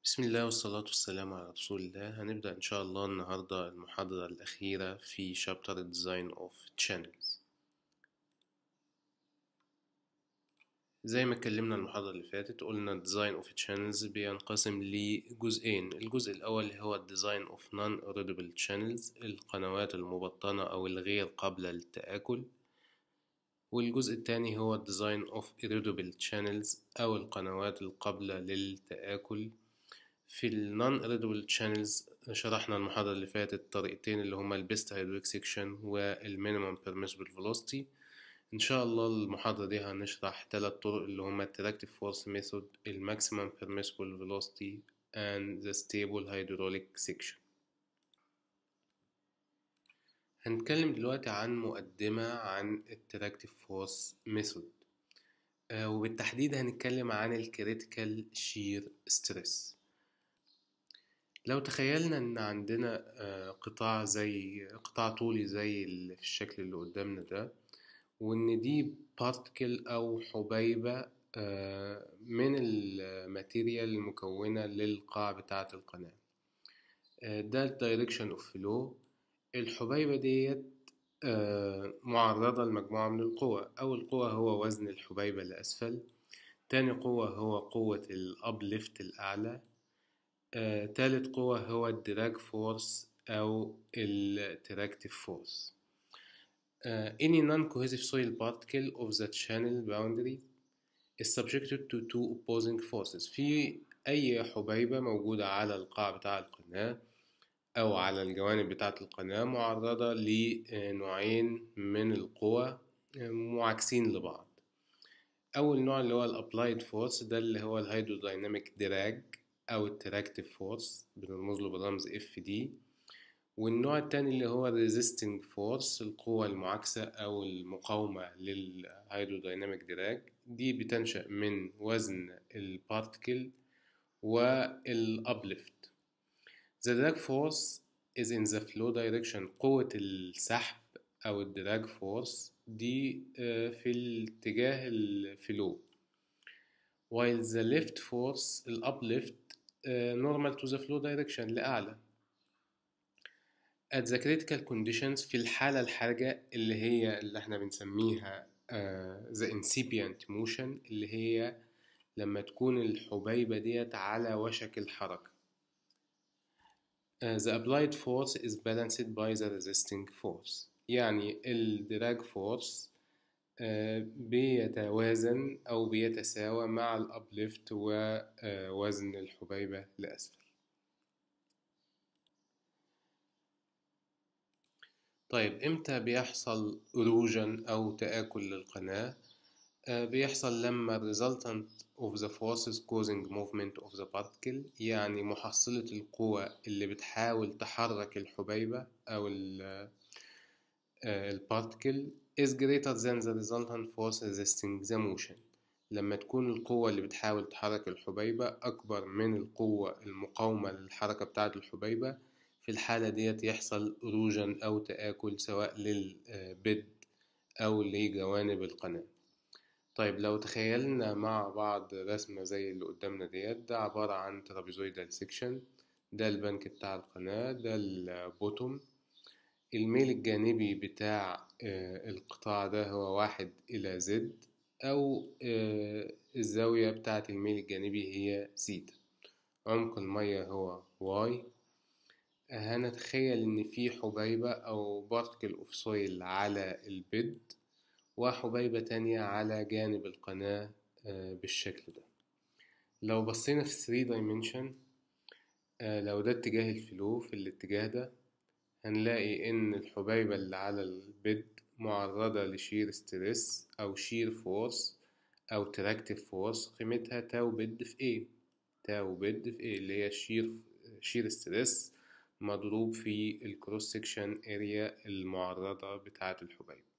بسم الله والصلاة والسلام على رسول الله هنبدأ إن شاء الله النهاردة المحاضرة الأخيرة في شابتر Design of Channels زي ما اتكلمنا المحاضرة اللي فاتت قلنا Design of Channels بينقسم لجزئين الجزء الأول هو Design of Non-Audible Channels القنوات المبطنة أو الغير قابلة للتآكل والجزء الثاني هو Design of Audible Channels أو القنوات القابلة للتآكل في ال non-audible channels شرحنا المحاضرة اللي فاتت طريقتين اللي هما ال best hydraulic section وال minimum permissible velocity إن شاء الله المحاضرة دي هنشرح تلات طرق اللي هما ال tractive force method ال maximum permissible velocity and the stable hydraulic section هنتكلم دلوقتي عن مقدمة عن ال tractive force method آه وبالتحديد هنتكلم عن ال critical shear stress لو تخيلنا ان عندنا قطاع زي قطاع طولي زي اللي في الشكل اللي قدامنا ده وان دي بارتكل او حبيبة من الماتيريال المكونة للقاع بتاعة القناة ده الدايركشن اوف فلو الحبيبة ديت معرضة لمجموعة من القوى أول قوة هو وزن الحبيبة لأسفل تاني قوة هو قوة الأبليفت الأعلى آه، تالت قوة هو الدراج فورس أو التراكتيف فورس uh, any non-cohesive soil particle of the channel boundary is subjected to two opposing forces في أي حبيبة موجودة على القاع بتاع القناة أو على الجوانب بتاعة القناة معرضة لنوعين من القوى معاكسين لبعض أول نوع اللي هو الابلايد فورس ده اللي هو الهيدرودايناميك دراج أو التراكتيف فورس بنرمز له بالرمز اف دي والنوع التاني اللي هو resisting force القوة المعاكسة أو المقاومة للهيدرودايناميك دراج دي بتنشأ من وزن البارتكل والأبليفت The drag force is in the flow direction قوة السحب أو الدراج فورس دي في الاتجاه الفلو while the lift force الأبليفت normal to the flow direction لأعلى at the critical conditions في الحالة الحرجة اللي هي اللي احنا بنسميها uh, the incipient motion اللي هي لما تكون الحبيبة ديت على وشك الحركة uh, the applied force is balanced by the resisting force يعني الدراج فورس uh, بيتوازن أو بيتساوى مع الأبليفت ووزن الحبيبة لأسفل طيب امتى بيحصل erosion أو تآكل للقناة آه بيحصل لما resultant of the forces causing movement of the particle يعني محصلة القوة اللي بتحاول تحرك الحبيبة أو البارتكل is greater than the resultant force resisting the motion لما تكون القوة اللي بتحاول تحرك الحبيبة أكبر من القوة المقاومة للحركة بتاعة الحبيبة في الحالة ديت يحصل روجن أو تآكل سواء للبد أو لجوانب القناة طيب لو تخيلنا مع بعض رسمة زي اللي قدامنا ديت ده عبارة عن ترابيزويدال سيكشن ده البنك بتاع القناة ده البوتوم الميل الجانبي بتاع القطاع ده هو واحد إلى زد أو الزاوية بتاعة الميل الجانبي هي سيتا عمق المية هو واي هنتخيل إن في حبيبة أو بارتكل أوف سويل على البد وحبيبة تانية على جانب القناة بالشكل ده لو بصينا في 3 dimension لو ده اتجاه الفلو في الاتجاه ده هنلاقي إن الحبيبة اللي على البد معرضة لشير ستريس أو شير فورس أو تراكتيف فورس قيمتها تاو بد في A تاو بد في A اللي هي شير شير ستريس مضروب في الكروس سكشن اريا المعرضة بتاعة الحبيب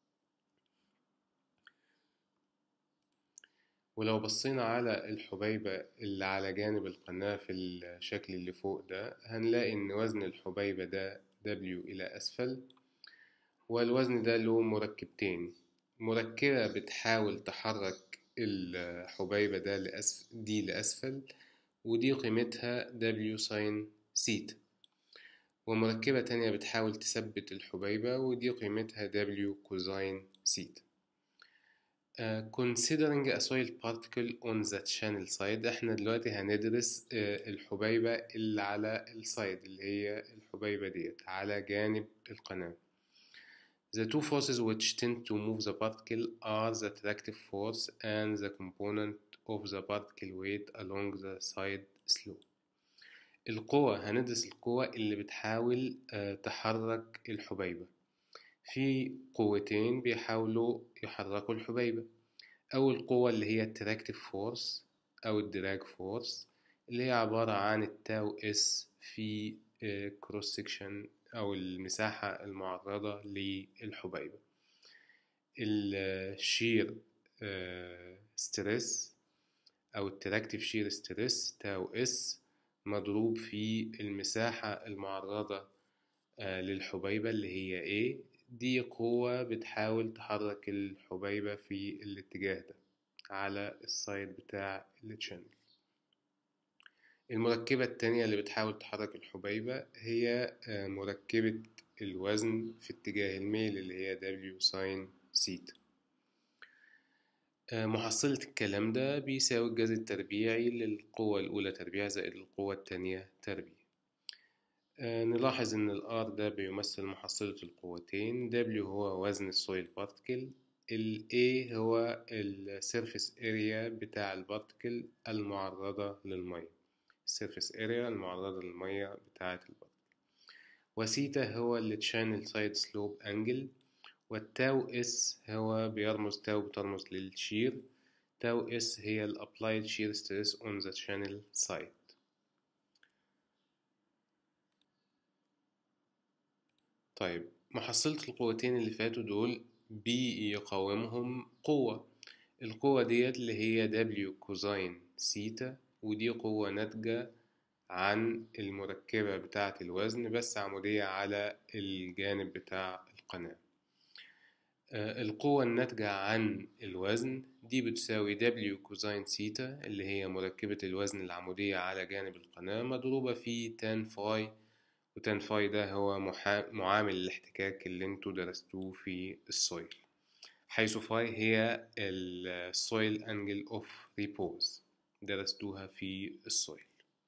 ولو بصينا على الحبيبة اللي على جانب القناة في الشكل اللي فوق ده هنلاقي إن وزن الحبيبة ده W إلى أسفل والوزن ده له مركبتين مركبة بتحاول تحرك الحبيبة ده لأسفل دي لأسفل ودي قيمتها W ساين سيتا ومركبة تانية بتحاول تثبت الحبيبة ودي قيمتها W كوزين سيتا Uh, considering a soil particle on the channel side احنا دلوقتي هندرس uh, الحبيبة اللي على السايد اللي هي الحبيبة ديت على جانب القناة The two forces which tend to move the particle are the attractive force and the component of the particle weight along the side slope. القوة هندرس القوة اللي بتحاول uh, تحرك الحبيبة في قوتين بيحاولوا يحركوا الحبيبة أول قوة اللي هي التراكتيف فورس أو الدراج فورس اللي هي عبارة عن التاو اس في كروس سيكشن أو المساحة المعرضة للحبيبة الشير ستريس أو التراكتيف شير ستريس تاو اس مضروب في المساحة المعرضة للحبيبة اللي هي A دي قوة بتحاول تحرك الحبيبة في الاتجاه ده على السايد بتاع التشانل المركبة التانية اللي بتحاول تحرك الحبيبة هي مركبة الوزن في اتجاه الميل اللي هي W ساين سيتا محصلة الكلام ده بيساوي الجذر التربيعي للقوة الأولى تربيع زائد القوة التانية تربيع نلاحظ إن ال R ده بيمثل محصلة القوتين W هو وزن السويل بارتكل ال A هو السيرفيس اريا بتاع البارتكل المعرضة للمية السيرفيس اريا المعرضة للمية بتاعة البارتكل وسيتا هو التشانل سايد سلوب انجل والتاو اس هو بيرمز تاو بترمز للشير تاو اس هي الابلايد شير ستريس on the channel side طيب محصلة القوتين اللي فاتوا دول بيقاومهم قوة القوة ديت اللي هي W كوزين سيتا ودي قوة ناتجة عن المركبة بتاعة الوزن بس عمودية على الجانب بتاع القناة القوة الناتجة عن الوزن دي بتساوي W كوزين سيتا اللي هي مركبة الوزن العمودية على جانب القناة مضروبة في تان فاي وتان فاي ده هو محا... معامل الاحتكاك اللي انتوا درستوه في السويل حيث فاي هي السويل انجل اوف ريبوز درستوها في السويل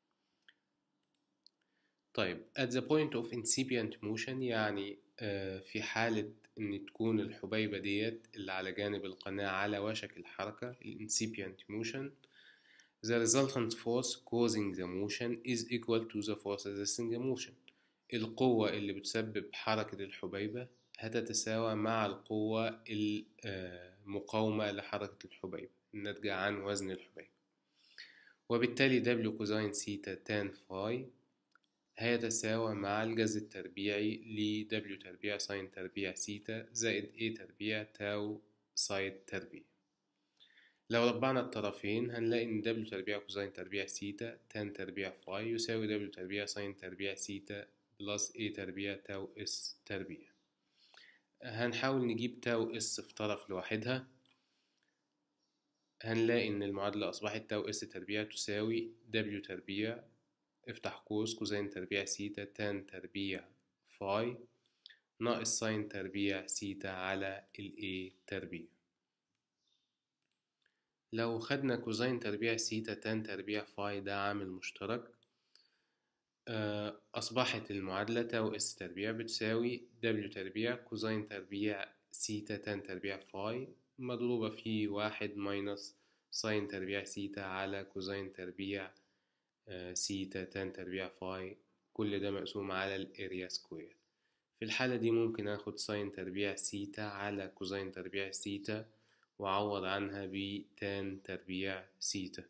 طيب at the point of incipient motion يعني في حالة إن تكون الحبيبة ديت اللي على جانب القناة على وشك الحركة ال incipient motion the resultant force causing the motion is equal to the force resisting the motion القوة اللي بتسبب حركة الحبيبة هتتساوى مع القوة المقاومة لحركة الحبيبة الناتجة عن وزن الحبيبة وبالتالي W كوزين سيتا تان فاي هيتساوى مع الجذر التربيعي ل W تربيع ساين تربيع سيتا زائد A تربيع تاو سايد تربيع لو ربعنا الطرفين هنلاقي إن W تربيع كوزين تربيع سيتا تان تربيع فاي يساوي W تربيع ساين تربيع سيتا بلس A تربيع تاو اس تربيع هنحاول نجيب تاو اس في طرف لوحدها هنلاقي إن المعادلة أصبحت تاو اس تربيع تساوي W تربيع افتح قوس كوزين تربيع سيتا تان تربيع فاي ناقص ساين تربيع سيتا على ال A تربيع لو خدنا كوزين تربيع سيتا تان تربيع فاي ده عامل مشترك أصبحت المعادلة تاو اس تربيع بتساوي W تربيع كوزين تربيع سيتا تان تربيع فاي مضروبة في واحد ماينس ساين تربيع سيتا على كوزين تربيع سيتا تان تربيع فاي كل ده مقسوم على الاريا سكوير في الحالة دي ممكن اخد ساين تربيع سيتا على كوزين تربيع سيتا وأعوض عنها بتان تربيع سيتا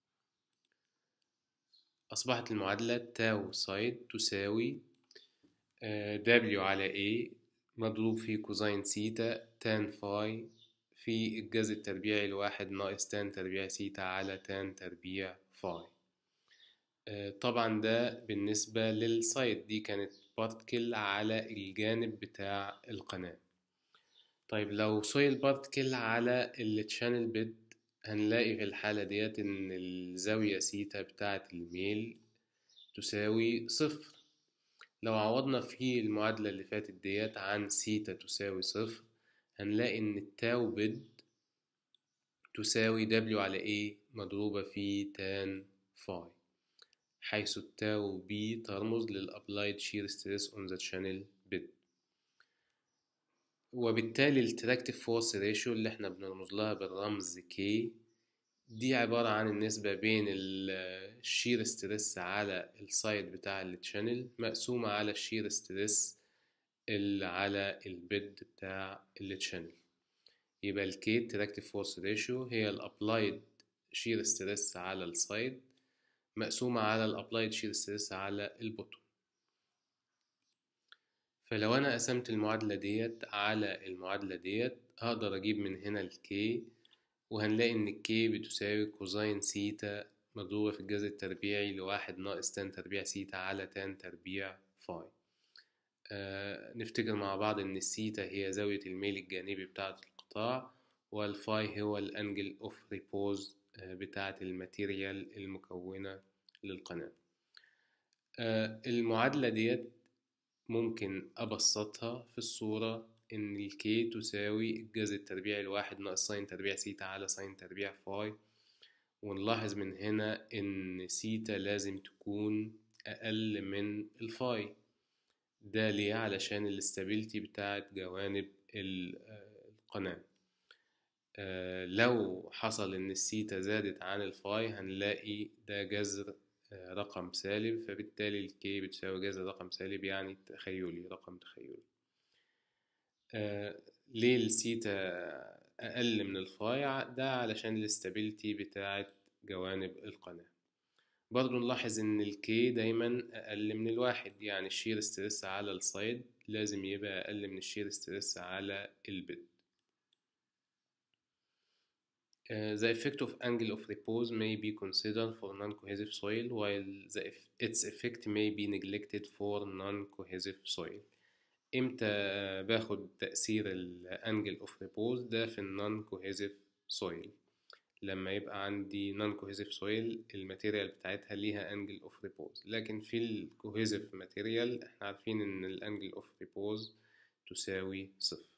أصبحت المعادلة تاو سايد تساوي دبليو على A مضروب في كوزين سيتا تان فاي في الجذر التربيعي الواحد ناقص تان تربيع سيتا على تان تربيع فاي طبعا ده بالنسبة للسايد دي كانت بارتكل على الجانب بتاع القناة طيب لو سويل بارتكل على التشانل بيد هنلاقي في الحالة ديت إن الزاوية سيتا بتاعة الميل تساوي صفر لو عوضنا في المعادلة اللي فاتت ديت عن سيتا تساوي صفر هنلاقي إن التاو بد تساوي دبليو على ايه مضروبة في تان فاي حيث التاو بي ترمز للابلايد شير ستريس اون ذا channel بيد وبالتالي التراكتيف فورس ريشيو اللي احنا بنرمز لها بالرمز كي دي عبارة عن النسبة بين الشير ستريس على السايد بتاع التشانل مقسومة على الشير ستريس اللي على البيد بتاع التشانل يبقى الكي تراكتيف فورس ريشيو هي الابلايد شير ستريس على السايد مقسومة على الابلايد شير ستريس على البوتوم فلو انا قسمت المعادلة ديت على المعادلة ديت هقدر اجيب من هنا الكي وهنلاقي ان الكي بتساوي كوزين سيتا مضروبة في الجذر التربيعي لواحد ناقص تان تربيع سيتا على تان تربيع فاي آه نفتكر مع بعض ان السيتا هي زاوية الميل الجانبي بتاعة القطاع والفاي هو الانجل اوف ريبوز بتاعة الماتيريال المكونة للقناة آه المعادلة ديت ممكن أبسطها في الصورة إن الكي تساوي الجذر التربيعي الواحد ناقص ساين تربيع سيتا على ساين تربيع فاي ونلاحظ من هنا إن سيتا لازم تكون أقل من الفاي ده ليه علشان الاستابيليتي بتاعت جوانب القناة آه لو حصل إن السيتا زادت عن الفاي هنلاقي ده جذر آه رقم سالب فبالتالي الكي بتساوي جذر رقم سالب يعني تخيلي رقم تخيلي آه ليه السيتا أقل من الفاي ده علشان الاستابيليتي بتاعت جوانب القناة برضو نلاحظ إن الكي دايما أقل من الواحد يعني الشير ستريس على السايد لازم يبقى أقل من الشير ستريس على البيد Uh, the effect of angle of repose may be considered for non-cohesive soil while the, its effect may be neglected for non-cohesive soil. امتى باخد تأثير الانجل اوف ريبوز ده في النون كوهيزيف سويل لما يبقى عندي نون كوهيزيف سويل الماتيريال بتاعتها ليها انجل اوف ريبوز لكن في الكوهيزيف ماتيريال احنا عارفين ان الانجل اوف ريبوز تساوي صفر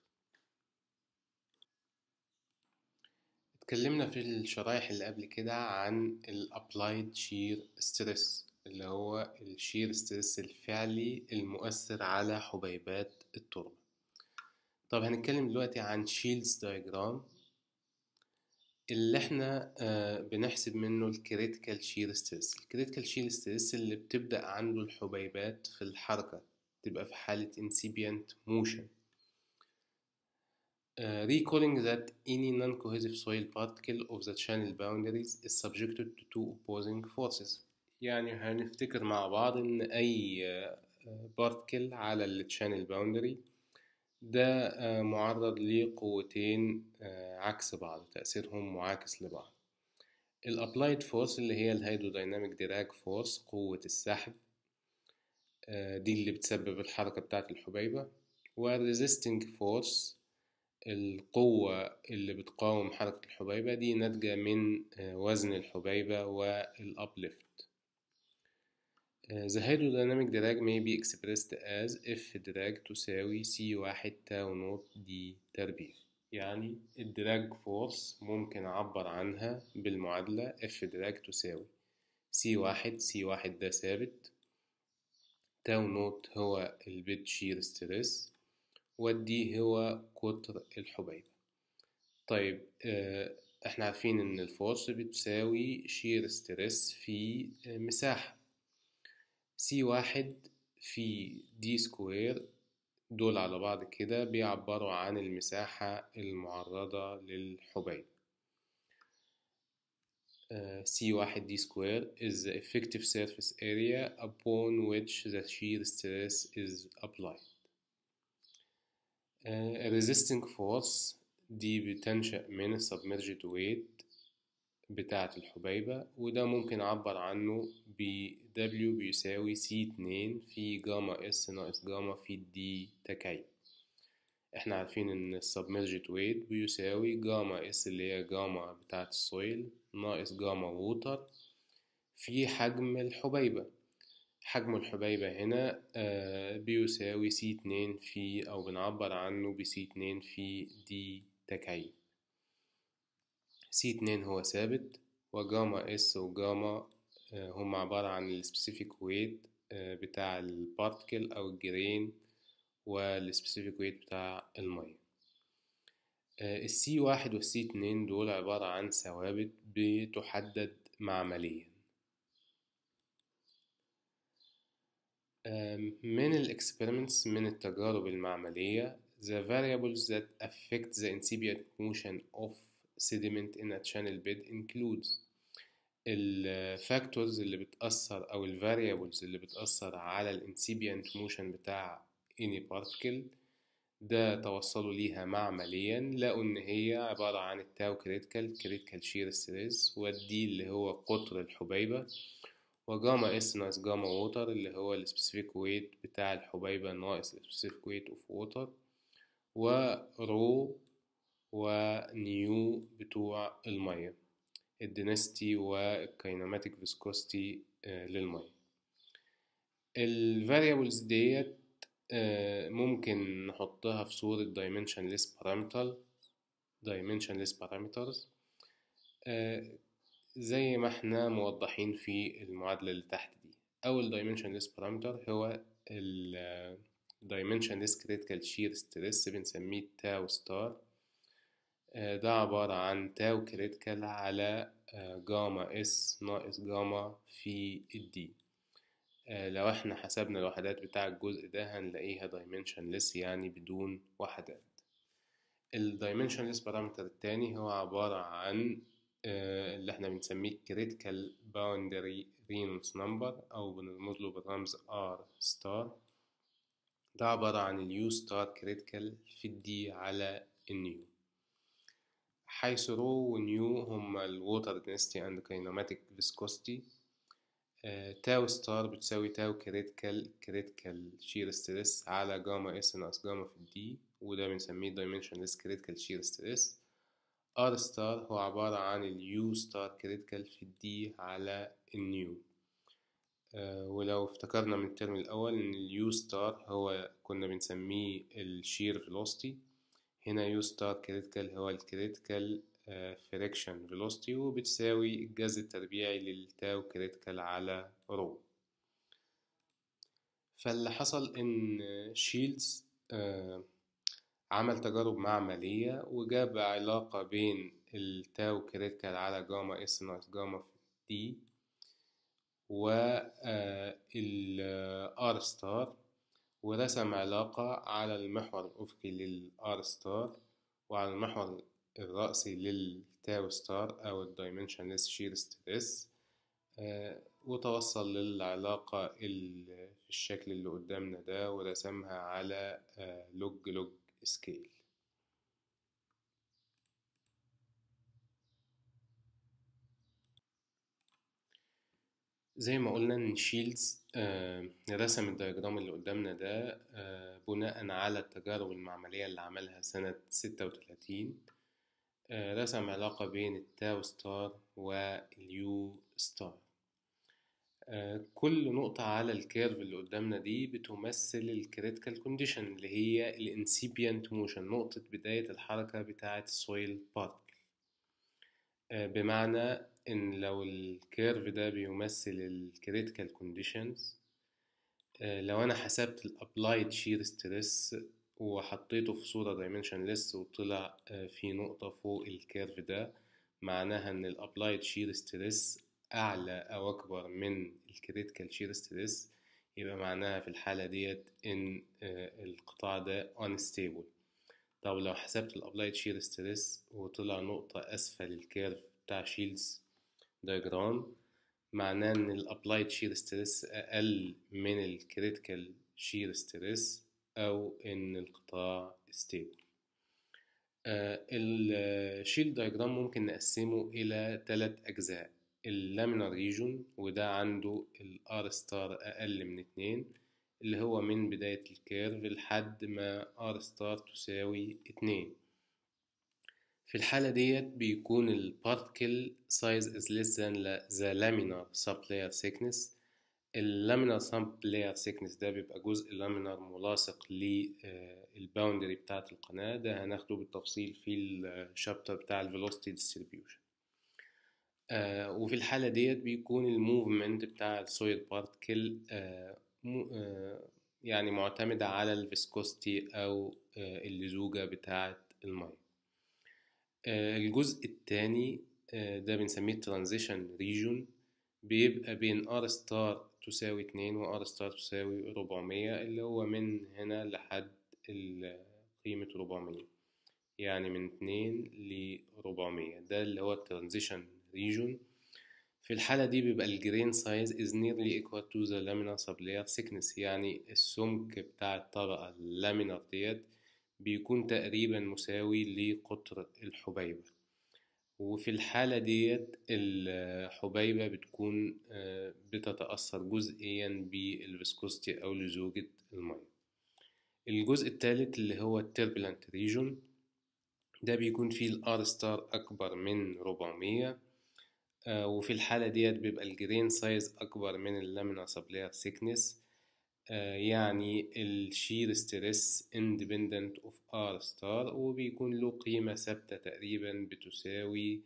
اتكلمنا في الشرايح اللي قبل كده عن الابلايد شير ستريس اللي هو الشير ستريس الفعلي المؤثر على حبيبات التربة طب هنتكلم دلوقتي عن شيلز دايجرام اللي احنا آه بنحسب منه الكريتيكال شير ستريس الكريتيكال شير ستريس اللي بتبدأ عنده الحبيبات في الحركة تبقى في حالة incipient motion Uh, recalling that any non-cohesive soil particle of the channel boundaries is subjected to two opposing forces يعني هنفتكر مع بعض ان اي بارتكل على التشانل باوندري ده معرض لقوتين عكس بعض تأثيرهم معاكس لبعض الابلايد فورس اللي هي الهيدروديناميك دراج فورس قوة السحب دي اللي بتسبب الحركة بتاعة الحبيبة والريزيستنج فورس القوة اللي بتقاوم حركة الحبيبة دي ناتجة من وزن الحبيبة والأبليفت The hydrodynamic drag may be expressed as F drag تساوي C واحد تاو نوت دي تربيع يعني الدراج فورس ممكن أعبر عنها بالمعادلة F drag تساوي C واحد C واحد ده ثابت تاو نوت هو البيت شير ستريس والدي هو قطر الحبيبة طيب احنا عارفين ان الفورس بتساوي شير ستريس في مساحة سي واحد في دي سكوير دول على بعض كده بيعبروا عن المساحة المعرضة للحبيب سي واحد دي سكوير is the effective surface area upon which the shear stress is applied uh, resisting force دي بتنشأ من submerged weight بتاعة الحبيبة وده ممكن أعبر عنه ب W بيساوي C اتنين في جاما S ناقص جاما في D تكعيب احنا عارفين ان السبمرجد ويت بيساوي جاما اس اللي هي جاما بتاعة السويل ناقص جاما ووتر في حجم الحبيبة حجم الحبيبة هنا آه، بيساوي سي اتنين في أو بنعبر عنه بسي اتنين في دي تكعيب سي اتنين هو ثابت وجاما اس وجاما آه، هم عبارة عن السبيسيفيك ويت بتاع البارتكل أو الجرين والسبيسيفيك ويت بتاع المية السي واحد والسي اتنين دول عبارة عن ثوابت بتحدد معمليا من الاكسبيرمنتس من التجارب المعملية the variables that affect the incipient motion of sediment in a channel bed includes الفاكتورز اللي بتأثر أو الفاريبلز اللي بتأثر على الانسيبيانت موشن بتاع any particle ده توصلوا ليها معمليا لقوا إن هي عبارة عن التاو كريتيكال كريتيكال شير ستريس والدي اللي هو قطر الحبيبة وجاما اس ناقص جاما ووتر اللي هو السبيسيفيك ويت بتاع الحبيبة ناقص السبيسيفيك ويت اوف ووتر ورو ونيو بتوع المية الدينستي والكايناماتيك فيسكوستي للمية الفاريبلز ديت ممكن نحطها في صورة dimensionless parameter dimensionless parameters زي ما احنا موضحين في المعادلة اللي تحت دي أول dimensionless parameter هو ال dimensionless critical shear stress بنسميه تاو ستار ده عبارة عن تاو كريتيكال على جاما اس ناقص جاما في الدي لو احنا حسبنا الوحدات بتاع الجزء ده هنلاقيها dimensionless يعني بدون وحدات ال dimensionless parameter التاني هو عبارة عن اللي احنا بنسميه critical boundary Reynolds number أو بنرمز له بالرمز R star ده عبارة عن اليو ستار critical في الدي على النيو حيث رو ونيو هما الووتر density and kinematic viscosity تاو ستار بتساوي تاو كريتيكال كريتيكال شير ستريس على جاما اس ناقص جاما في الدي وده بنسميه dimensionless critical shear stress ار ستار هو عبارة عن اليو ستار كريتيكال في الدي على النيو أه ولو افتكرنا من الترم الأول إن اليو ستار هو كنا بنسميه الشير فيلوستي هنا يو ستار كريتيكال هو الكريتيكال فريكشن فيلوستي وبتساوي الجذر التربيعي للتاو كريتيكال على رو فاللي حصل إن شيلدز أه عمل تجارب معملية وجاب علاقة بين التاو كريتيكال على جاما اس ناقص جاما في دي والار ستار ورسم علاقة على المحور الأفقي للار ستار وعلى المحور الرأسي للتاو ستار أو الدايمنشنلس شير ستريس وتوصل للعلاقة في الشكل اللي قدامنا ده ورسمها على لوج لوج سكيل زي ما قلنا ان شيلدز آه رسم الدياجرام اللي قدامنا ده آه بناء على التجارب المعملية اللي عملها سنة ستة وتلاتين آه رسم علاقة بين التاو ستار واليو ستار كل نقطة على الكيرف اللي قدامنا دي بتمثل الكريتيكال كونديشن اللي هي الانسيبيانت موشن نقطة بداية الحركة بتاعة السويل بارتكل بمعنى ان لو الكيرف ده بيمثل الكريتيكال كونديشنز لو انا حسبت الابلايد شير ستريس وحطيته في صورة دايمنشنلس وطلع في نقطة فوق الكيرف ده معناها ان الابلايد شير ستريس اعلى او اكبر من الكريتيكال شير ستريس يبقى معناها في الحالة ديت ان القطاع ده unstable طب لو حسبت الابلايد شير ستريس وطلع نقطة اسفل الكيرف بتاع شيلدز دايجرام معناه ان الابلايد شير ستريس اقل من الكريتيكال شير ستريس او ان القطاع ستيبل الشيلد دايجرام ممكن نقسمه الى ثلاث اجزاء اللامينار ريجون وده عنده الار ستار اقل من اتنين اللي هو من بداية الكيرف لحد ما R ستار تساوي اتنين في الحالة ديت بيكون ال particle size is less than the laminar sublayer thickness اللامينار sublayer thickness ده بيبقى جزء لامينار ملاصق للباوندري بتاعة القناة ده هناخده بالتفصيل في الشابتر بتاع ال velocity distribution آه وفي الحالة ديت بيكون الموفمنت بتاع السوليد بارتكل آه آه يعني معتمدة على الفيسكوستي أو آه اللزوجة بتاعة المية الجزء التاني ده بنسميه ترانزيشن ريجون بيبقى بين ار ستار تساوي اتنين و ار ستار تساوي ربعمية اللي هو من هنا لحد قيمة ربعمية يعني من اتنين لربعمية ده اللي هو الترانزيشن ريجون في الحالة دي بيبقى الجرين سايز is nearly equal to the laminar sublayer thickness يعني السمك بتاع الطبقة اللامينار ديت بيكون تقريبا مساوي لقطر الحبيبة وفي الحالة ديت الحبيبة بتكون بتتأثر جزئيا بالفيسكوستي أو لزوجة المية الجزء الثالث اللي هو التربلنت ريجون ده بيكون فيه الار ستار أكبر من 400 وفي الحالة ديت بيبقى الجرين سايز أكبر من اللامينا سبلاير سيكنس يعني الشير ستريس independent of R ستار وبيكون له قيمة ثابتة تقريبا بتساوي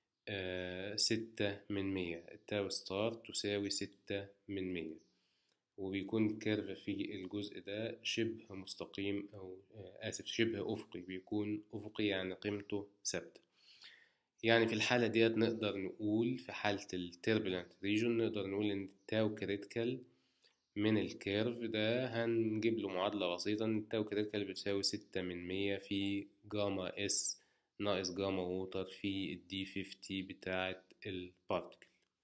ستة من مية التاو ستار تساوي ستة من مية وبيكون كيرف في الجزء ده شبه مستقيم أو آسف شبه أفقي بيكون أفقي يعني قيمته ثابتة يعني في الحالة ديت نقدر نقول في حالة التربلنت ريجون نقدر نقول إن التاو كريتيكال من الكيرف ده هنجيب له معادلة بسيطة إن التاو كريتيكال بتساوي ستة من مية في جاما اس ناقص جاما ووتر في الدي فيفتي بتاعة البارتكل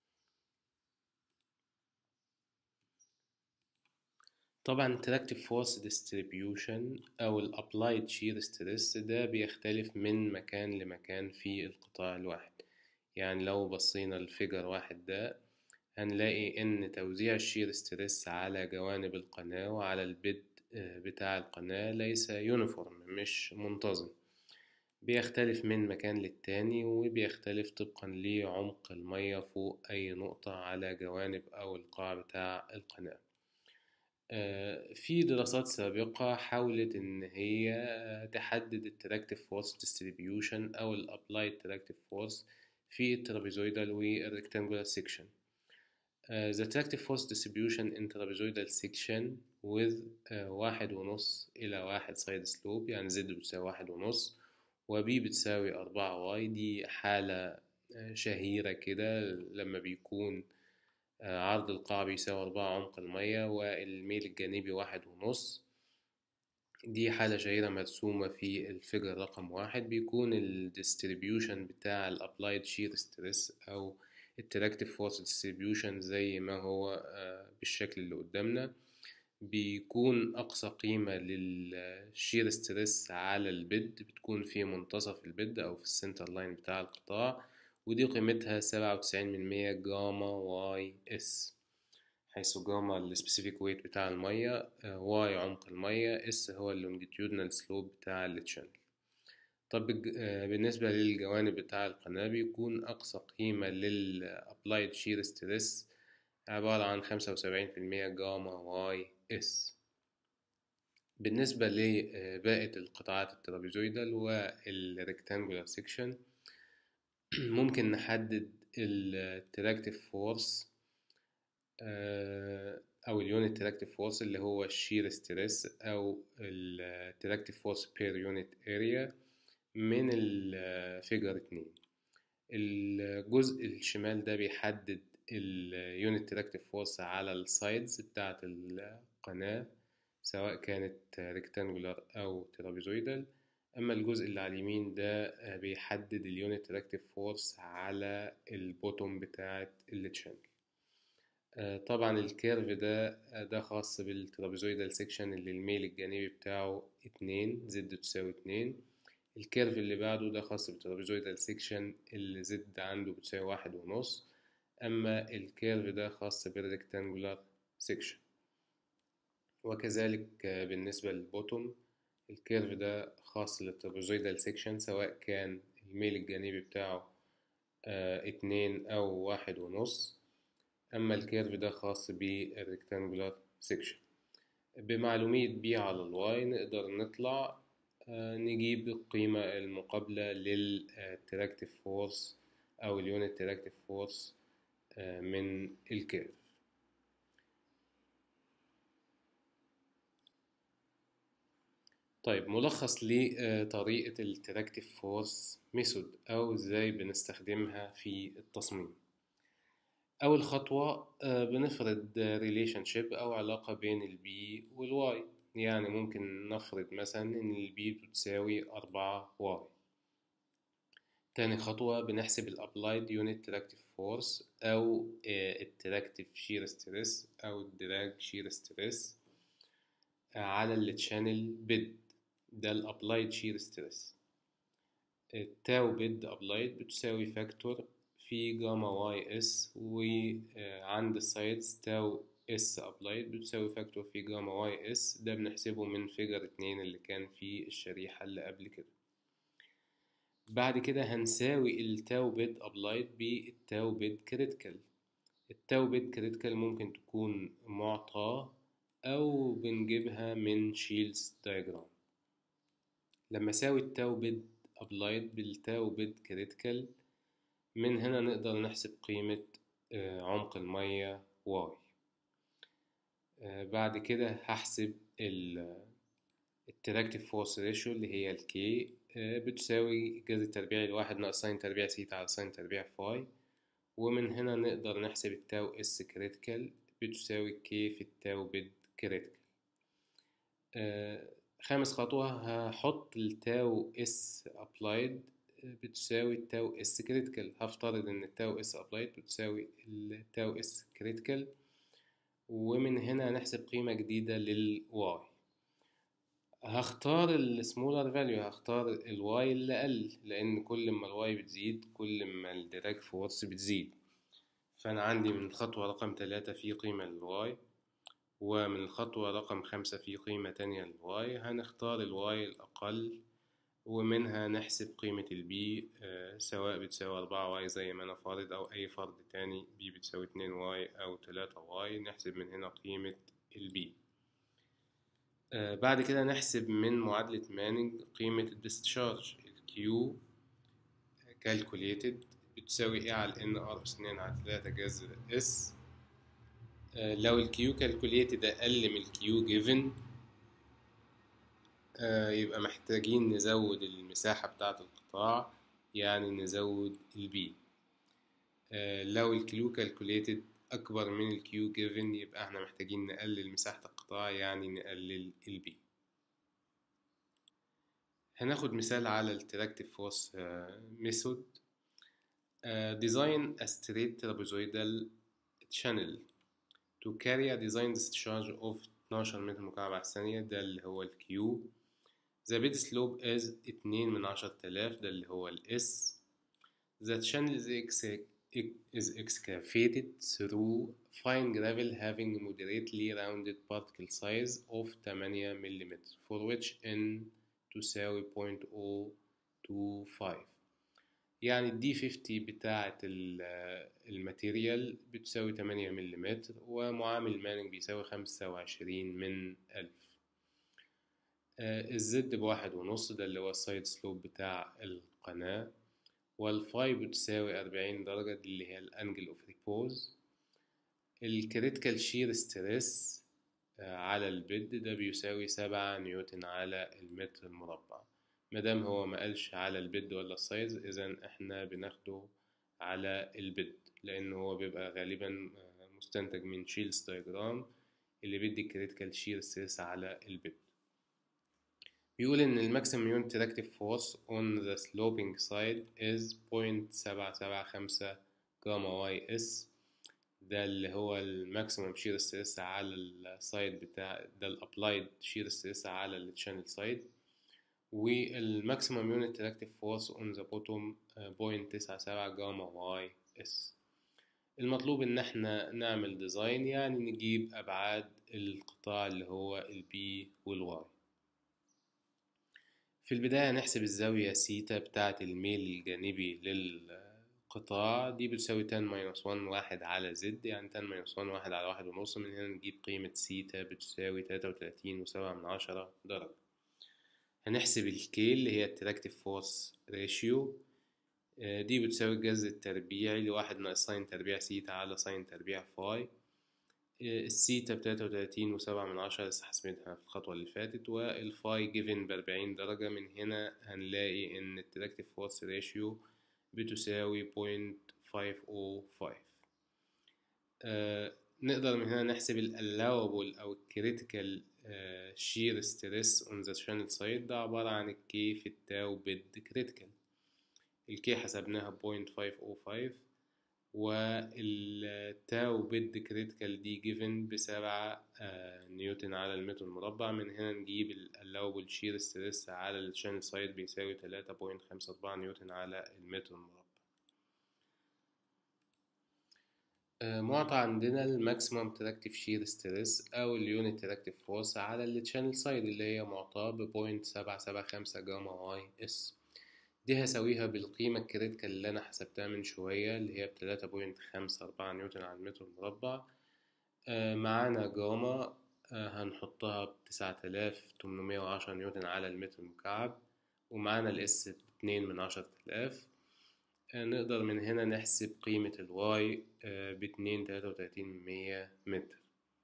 طبعا interactive force distribution أو ال applied shear stress ده بيختلف من مكان لمكان في القطاع الواحد يعني لو بصينا لفيجر واحد ده هنلاقي إن توزيع الشير ستريس على جوانب القناة وعلى البد بتاع القناة ليس يونيفورم مش منتظم بيختلف من مكان للتاني وبيختلف طبقا لعمق المية فوق أي نقطة على جوانب أو القاع بتاع القناة في دراسات سابقة حاولت إن هي تحدد التراكتيف فورس ديستريبيوشن أو الأبلايد تراكتيف فورس في الترابيزويدال والريكتانجولار سيكشن the tractive force distribution in trapezoidal section with uh, واحد ونص إلى واحد side slope يعني z بتساوي واحد ونص و b بتساوي أربعة y دي حالة شهيرة كده لما بيكون عرض القاع بيساوي أربعة عمق المية والميل الجانبي واحد ونص دي حالة شهيرة مرسومة في الفيجر رقم واحد بيكون الديستريبيوشن بتاع الابلايد شير ستريس أو التراكتيف فورس ديستريبيوشن زي ما هو بالشكل اللي قدامنا بيكون أقصى قيمة للشير ستريس على البد بتكون في منتصف البد أو في السنتر لاين بتاع القطاع ودي قيمتها سبعة وتسعين من مية جاما واي اس حيث جاما السبيسيفيك ويت بتاع المية واي عمق المية اس هو اللونجيتيودنال سلوب بتاع التشانل طب بالنسبة للجوانب بتاع القناة بيكون أقصى قيمة للأبلايد شير ستريس عبارة عن خمسة وسبعين في المية جاما واي اس بالنسبة لباقي القطاعات الترابيزويدال والريكتانجولار سيكشن ممكن نحدد التراكتيف فورس أو اليونت تراكتيف فورس اللي هو الشير ستريس أو التراكتيف فورس بير يونت اريا من الفيجر اتنين الجزء الشمال ده بيحدد اليونت تراكتيف فورس على السايدز بتاعة القناة سواء كانت ريكتانجولار أو ترابيزويدال أما الجزء اللي على اليمين ده بيحدد اليونت تراكتيف فورس على البوتوم بتاعة التشانل طبعا الكيرف ده ده خاص بالترابيزويدال سيكشن اللي الميل الجانبي بتاعه اتنين زد تساوي اتنين الكيرف اللي بعده ده خاص بالترابيزويدال سيكشن اللي زد عنده بتساوي واحد ونص أما الكيرف ده خاص بالريكتانجولار سيكشن وكذلك بالنسبة للبوتوم الكيرف ده خاص للترابيزويدال سيكشن سواء كان الميل الجانبي بتاعه اتنين أو واحد ونص أما الكيرف ده خاص بالريكتانجولار سيكشن بمعلومية بي على الواي نقدر نطلع نجيب القيمة المقابلة للتراكتيف فورس أو اليونت تراكتيف فورس من الكيرف طيب ملخص لطريقة التراكتيف فورس ميثود أو إزاي بنستخدمها في التصميم أول خطوة بنفرض ريليشن شيب أو علاقة بين البي والواي يعني ممكن نفرض مثلا إن البي بتساوي أربعة واي تاني خطوة بنحسب الابلايد يونت تراكتيف فورس أو التراكتيف شير ستريس أو الدراج شير ستريس على التشانل بيد ده الابلايد شير ستريس التاو بيد ابلايد بتساوي فاكتور في جاما واي اس وعند السايدز تاو اس ابلايد بتساوي فاكتور في جاما واي اس ده بنحسبه من فيجر اتنين اللي كان في الشريحة اللي قبل كده بعد كده هنساوي التاو بيد ابلايد بالتاو بيد كريتيكال التاو بيد كريتيكال ممكن تكون معطاة أو بنجيبها من شيلز دايجرام لما أساوي التاو بيد ابلايد بالتاو بيد كريتيكال من هنا نقدر نحسب قيمة عمق المية واي بعد كده هحسب التراكتيف فورس ريشيو اللي هي الكي بتساوي الجذر التربيعي الواحد ناقص ساين تربيع سيتا على ساين تربيع فاي ومن هنا نقدر نحسب التاو اس كريتيكال بتساوي كي في التاو بيد كريتيكال خامس خطوة هحط التاو اس ابلايد بتساوي التاو اس كريتيكال هفترض ان التاو اس ابلايد بتساوي التاو اس كريتيكال ومن هنا هنحسب قيمة جديدة للواي هختار السمولر فاليو هختار الواي اللي أقل لأن كل ما الواي بتزيد كل ما الدراج فورس بتزيد فأنا عندي من الخطوة رقم تلاتة في قيمة للواي ومن الخطوة رقم خمسة في قيمة تانية للواي هنختار الواي الأقل ومنها نحسب قيمة البي سواء بتساوي أربعة واي زي ما أنا فارض أو أي فرض تاني بي بتساوي اتنين واي أو تلاتة واي نحسب من هنا قيمة البي بعد كده نحسب من معادلة مانينج قيمة الديستشارج الكيو كالكوليتد بتساوي ايه على ان ار اس اتنين على تلاتة جذر اس لو الكيو كالكوليتد أقل من الكيو جيفن يبقى محتاجين نزود المساحة بتاعة القطاع يعني نزود البي لو الكيو كالكوليتد أكبر من الكيو جيفن يبقى احنا محتاجين نقلل مساحة القطاع يعني نقلل البي هناخد مثال على التراكتيف فورس ميثود design a straight trapezoidal channel to carry a design discharge of 12 متر مكعب الثانية ده اللي هو الكيو the bed slope is 2 من 10000 ده اللي هو الاس the channel is is excavated through fine gravel having moderately rounded particle size of 8 ملم for which n تساوي 0.025 يعني الدي 50 بتاعة الماتيريال بتساوي 8 ملم ومعامل مانج بيساوي 25 من ألف الزد بواحد ونص ده اللي هو السايد سلوب بتاع القناة والفاي بتساوي أربعين درجة دي اللي هي الأنجل أوف ريبوز الكريتيكال شير ستريس على البيد ده بيساوي سبعة نيوتن على المتر المربع مادام هو ما قالش على البيد ولا السايز إذا احنا بناخده على البيد لأن هو بيبقى غالبا مستنتج من شيلز دايجرام اللي بيدي الكريتيكال شير ستريس على البيد بيقول إن الماكسيمم يونت تراكتيف فورس on the sloping side is 0.775 جاما واي اس ده اللي هو الماكسيمم شير ستريس على السايد بتاع ده الابلايد شير ستريس على التشانل سايد والماكسيمم يونت تراكتيف فورس on the bottom 0.97 جاما واي اس المطلوب ان احنا نعمل ديزاين يعني نجيب ابعاد القطاع اللي هو البي والواي في البداية هنحسب الزاوية سيتا بتاعة الميل الجانبي للقطاع دي بتساوي تان ماينس وان واحد على زد يعني تان ماينس وان واحد على واحد ونص من هنا نجيب قيمة سيتا بتساوي تلاتة وتلاتين وسبعة من عشرة درجة هنحسب الكي اللي هي التراكتيف فورس ريشيو دي بتساوي الجذر التربيعي لواحد ناقص ساين تربيع سيتا على ساين تربيع فاي السيتا بتلاتة وتلاتين وسبعة من عشرة لسه حسبتها في الخطوة اللي فاتت والفاي جيفن بأربعين درجة من هنا هنلاقي إن التراكتيف فورس ريشيو بتساوي بوينت فايف أو فايف نقدر من هنا نحسب ال allowable أو critical shear stress on the channel side ده عبارة عن الكي في التاو بيد critical الكي حسبناها بوينت فايف أو فايف والتاو بيد كريتيكال دي جيفن بسبعة نيوتن على المتر المربع من هنا نجيب الألاوبل شير ستريس على الشانل سايد بيساوي تلاتة بوينت خمسة أربعة نيوتن على المتر المربع معطى عندنا الماكسيمم تراكتيف شير ستريس أو اليونت تراكتيف فورس على الشانل سايد اللي هي معطاة ببوينت سبعة سبعة خمسة جاما واي اس دي هساويها بالقيمة الكريتيكال اللي أنا حسبتها من شوية اللي هي بتلاتة بوينت خمسة أربعة نيوتن على المتر المربع آه معانا جاما آه هنحطها بتسعة آلاف تمنمية وعشرة نيوتن على المتر المكعب ومعانا الإس باتنين من عشرة آلاف آه نقدر من هنا نحسب قيمة الواي باتنين تلاتة وتلاتين مية متر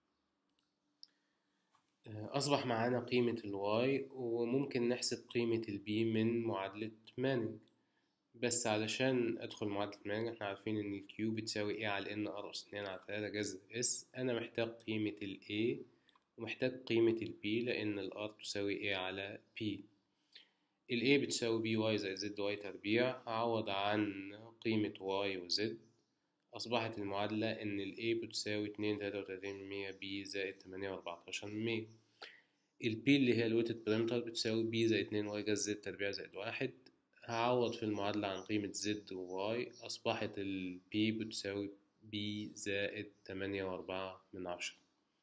أصبح معانا قيمة الواي وممكن نحسب قيمة البي من معادلة مانينج بس علشان أدخل معادلة مانينج احنا عارفين إن الكيو بتساوي ايه على ان ار أس اتنين على تلاتة جذر اس أنا محتاج قيمة ال A ومحتاج قيمة ال B لأن ال R تساوي ايه على P ال A بتساوي بي واي زائد زد واي تربيع هعوض عن قيمة واي وزد أصبحت المعادلة إن ال A بتساوي اتنين تلاتة وتلاتين من مية B زائد تمانية وأربعتاشر من مية ال P اللي هي الويتد بريمتر بتساوي B زائد اتنين واي جذر زد تربيع زائد واحد هعوض في المعادلة عن قيمة زد وواي أصبحت ال P بتساوي B زائد تمانية وأربعة من عشرة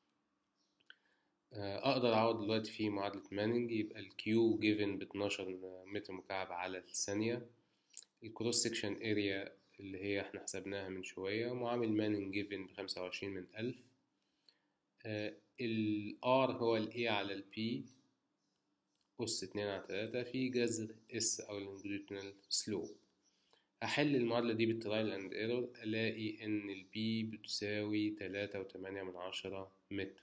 أقدر أعوض دلوقتي في معادلة مانينج يبقى ال Q given باتناشر متر مكعب على الثانية الكروس سكشن اريا اللي هي احنا حسبناها من شوية معامل مانينج جيفن بخمسة وعشرين من ألف ال R هو ال A على ال P أس اتنين على تلاتة في جذر S أو الانجليتونال سلوب هحل المعادلة دي بالترايل اند ايرور ألاقي إن ال B بتساوي تلاتة وتمانية من عشرة متر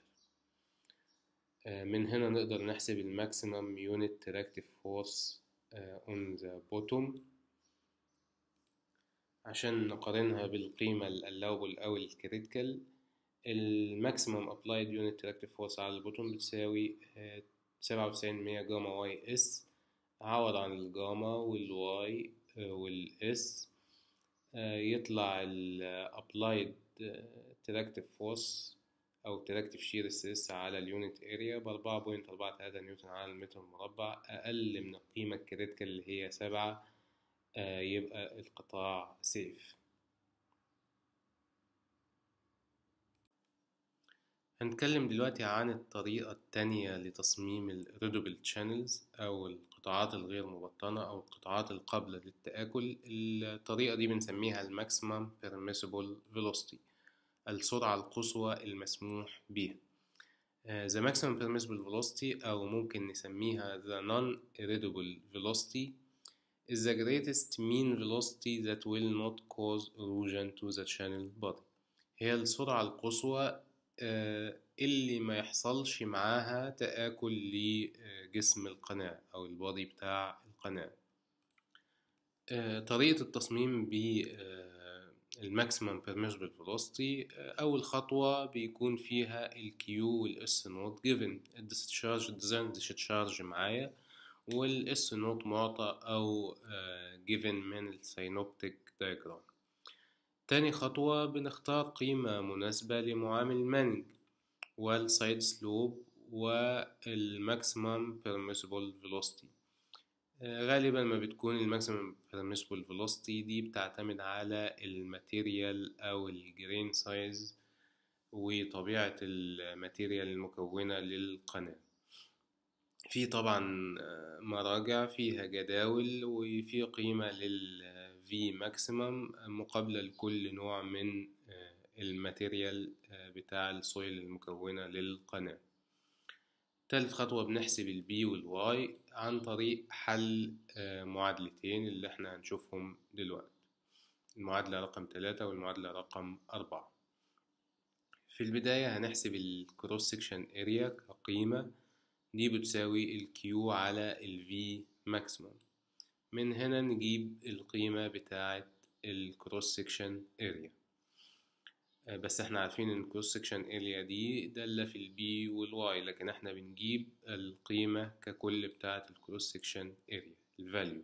من هنا نقدر نحسب الماكسيمم يونت تراكتيف فورس on the bottom عشان نقارنها بالقيمة الألاوبل أو الكريتيكال الماكسيمم أبلايد يونت تراكتيف فورس على البوتوم بتساوي سبعة وتسعين مية جاما واي اس عوض عن الجاما والواي والاس يطلع الأبلايد تراكتيف فورس أو تراكتيف شير ستريس على اليونت اريا بأربعة بوينت أربعة تلاتة نيوتن على المتر المربع أقل من القيمة الكريتيكال اللي هي سبعة يبقى القطاع سيف هنتكلم دلوقتي عن الطريقة التانية لتصميم الريدوبل channels أو القطاعات الغير مبطنة أو القطاعات القابلة للتآكل الطريقة دي بنسميها الماكسيمم permissible velocity السرعة القصوى المسموح بها The maximum permissible velocity أو ممكن نسميها the non-irreducible velocity is the greatest mean velocity that will not cause erosion to the channel body هي السرعة القصوى اللي ما يحصلش معاها تآكل لجسم القناة أو البادي بتاع القناة طريقة التصميم بالماكسيمم permissible velocity أول خطوة بيكون فيها الكيو والاس نوت جيفن الديسشارج الديزاين ديسشارج معايا والاس نوت معطى أو given من السينوبتيك دايجرام تاني خطوة بنختار قيمة مناسبة لمعامل مانينج والسايد سلوب والماكسيمم permissible velocity آه، غالبا ما بتكون الماكسيمم permissible velocity دي بتعتمد على الماتيريال أو الجرين سايز وطبيعة الماتيريال المكونة للقناة في طبعا آه، مراجع فيها جداول وفي قيمة لل V maximum مقابلة لكل نوع من آه، الماتيريال آه، بتاع السويل المكونة للقناة تالت خطوة بنحسب البي والواي عن طريق حل آه، معادلتين اللي احنا هنشوفهم دلوقتي المعادلة رقم تلاتة والمعادلة رقم أربعة في البداية هنحسب الكروس سكشن اريا كقيمة دي بتساوي الكيو على الفي ماكسيموم من هنا نجيب القيمة بتاعة الكروس سكشن اريا بس احنا عارفين ان الكروس سكشن اريا دي دالة في البي والواي لكن احنا بنجيب القيمة ككل بتاعة الكروس سكشن اريا الفاليو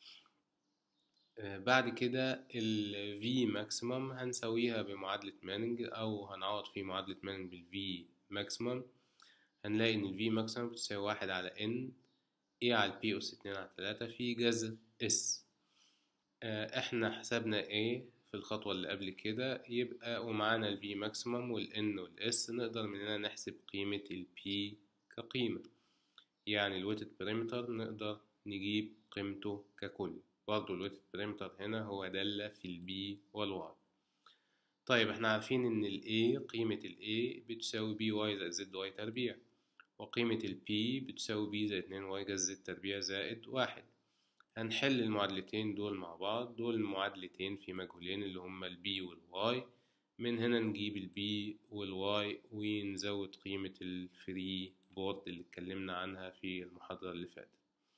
بعد كده ال V maximum هنسويها بمعادلة مانج أو هنعوض في معادلة مانج بال V maximum هنلاقي إن ال V maximum بتساوي واحد على N A على P أس اتنين على تلاتة في جذر S احنا حسبنا A في الخطوة اللي قبل كده يبقى ومعانا ال V maximum وال N وال S نقدر من هنا نحسب قيمة ال P كقيمة يعني الويتد بريمتر نقدر نجيب قيمته ككل برضه الويتد بريمتر هنا هو دالة في البي والواي طيب احنا عارفين ان ال A قيمة ال A بتساوي بي واي زائد زد واي تربيع وقيمة ال P بتساوي بي زائد اتنين واي جذر زد تربيع زائد واحد هنحل المعادلتين دول مع بعض دول معادلتين في مجهولين اللي هما ال B وال Y من هنا نجيب ال B وال Y ونزود قيمة الفري بورد اللي اتكلمنا عنها في المحاضرة اللي فاتت